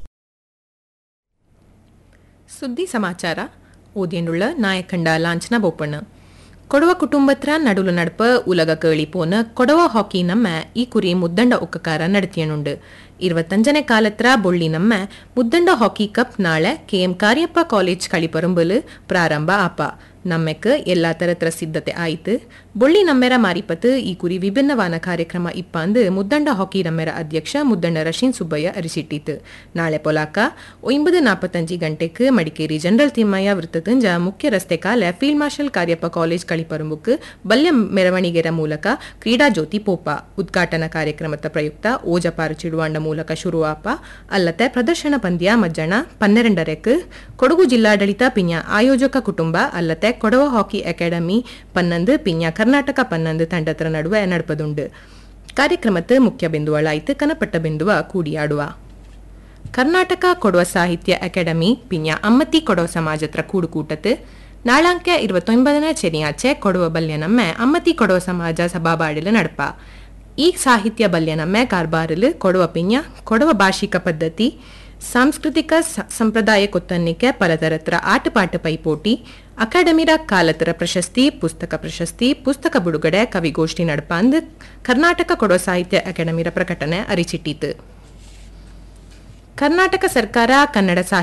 ಸುದ್ದಿ ಸಮಾಚಾರ ಓದಿಯನುಳ್ಳ ನಾಯಕಂಡ ಲಾಂಛನ ಬೋಪಣ್ಣ ಕೊಡವ ಕುಟುಂಬತ್ರ ನಡುಲು ನಡಪ ಉಲಗ ಕೇಳಿ ಪೋನ ಕೊಡವ ಹಾಕಿ ನಮ್ಮ ಈ ಕುರಿ ಮುದ್ದಂಡ ಒಕ್ಕಕಾರ ನಡತಿಯನುಂಡು ഇരുപത്തഞ്ചನೇ കാലത്ര ബൊള്ളി നമ്മ മുദ്ದಂಡ ಹಾಕಿ ಕಪ್ ನಾಳೆ ಕೆಎಂ ಕಾರ್ಯಪ್ಪ ಕಾಲೇಜ್ ಕಳಿಪರುಂಬಲು ಪ್ರಾರಂಭ ಆಪ ನಮ್ಮೆಕ್ ಎಲ್ಲಾ ತರತ್ರ ಸಿದ್ಧತೆ ಆಯಿತು ಬೊಳ್ಳಿ ನಮ್ಮೆರ ಮಾರಿಪತ್ತು ಈ ಕುರಿ ವಿಭಿನ್ನವಾದ ಕಾರ್ಯಕ್ರಮ ಇಪ್ಪಂದು ಮುದ್ದಂಡ ಹಾಕಿ ನಮ್ಮೆರ ಅಧ್ಯಕ್ಷ ಮುದ್ದಂಡ ರಶೀನ್ ಸುಬ್ಬಯ್ಯ ಅರಿಸಿಟ್ಟಿತು ನಾಳೆ ಪೊಲಾಕ ಒಂಬದು ನಾಪತ್ತಂಜಿ ಗಂಟೆಕ್ ಮಡಿಕೇರಿ ಜನರಲ್ ತಿಮ್ಮಯ್ಯ ವೃತ್ತತಂಜ ಮುಖ್ಯ ರಸ್ತೆ ಕಾಲ ಫೀಲ್ಡ್ ಮಾರ್ಷಲ್ ಕಾರ್ಯಪ್ಪ ಕಾಲೇಜ್ ಕಳಿಪರುಂಬುಕ್ ಬಲ್ಯ ಮೆರವಣಿಗೆರ ಮೂಲಕ ಕ್ರೀಡಾ ಜ್ಯೋತಿ ಪೋಪ ಉದ್ಘಾಟನಾ ಕಾರ್ಯಕ್ರಮದ ಪ್ರಯುಕ್ತ ಓಜಪಾರು ಚಿಡುವಾಂಡ ಮೂಲಕ ಶುರುವಾಪ ಅಲ್ಲದೆ ಪ್ರದರ್ಶನ ಪಂದ್ಯ ಮಜ್ಜಣ ಪನ್ನೆರಡರೆಕ್ ಕೊಡಗು ಜಿಲ್ಲಾಡಳಿತ ಪಿಂಜ ಆಯೋಜಕ ಕುಟುಂಬ ಅಲ್ಲದೆ ಕೊಡವ ಹಾಕಿ ಅಕಾಡೆಮಿ ಪನ್ನಂದು ಪಿಂಜ ಕರ್ನಾಟಕ ಪನ್ನಂದು ತಂಡತ್ರ ನಡುವೆ ನಡಪದುಂಡು ಕಾರ್ಯಕ್ರಮದ ಮುಖ್ಯ ಬಿಂದುವಳಾಯ್ತು ಕನಪಟ್ಟ ಬಿಂದುವ ಕೂಡಿಯಾಡುವ ಕರ್ನಾಟಕ ಕೊಡವ ಸಾಹಿತ್ಯ ಅಕಾಡೆಮಿ ಪಿಂಜ ಅಮ್ಮತಿ ಕೊಡವ ಸಮಾಜತ್ರ ಕೂಡುಕೂಟത്ത് ನಾಳಾಂಕ ഇരുപത്തൊൻപതിന് ശനിയാഴ്ച കൊടുവ ബല്യനമ്മ അമ്മത്തി കൊടുവ സമാജ സഭാപാടില് നടപ്പ ಈ ಸಾಹಿತ್ಯ ಬಲ್ಯನಮ್ಮೆ ಕಾರ್ಬಾರಿಲ್ ಕೊಡವ ಪಿಂಜ ಕೊಡವ ಭಾಷಿಕ ಪದ್ಧತಿ ಸಾಂಸ್ಕೃತಿಕ ಸ- ಸಂಪ್ರದಾಯ ಕೊತ್ತನ್ನಿಕೆ ಪಲತರತ್ರ ಆಟಪಾಟ ಪೈಪೋಟಿ ಅಕಾಡೆಮಿರ ಕಾಲತರ ಪ್ರಶಸ್ತಿ ಪುಸ್ತಕ ಪ್ರಶಸ್ತಿ ಪುಸ್ತಕ ಬಿಡುಗಡೆ ಕವಿಗೋಷ್ಠಿ ನಡಪಾಂದ್ ಕರ್ನಾಟಕ ಕೊಡವ ಸಾಹಿತ್ಯ ಅಕಾಡೆಮಿರ ಪ್ರಕಟಣೆ ಅರಿಚಿಟ್ಟಿತು ಕರ್ನಾಟಕ ಸರ್ಕಾರ ಕನ್ನಡ ಸಾಹಿತ್ಯ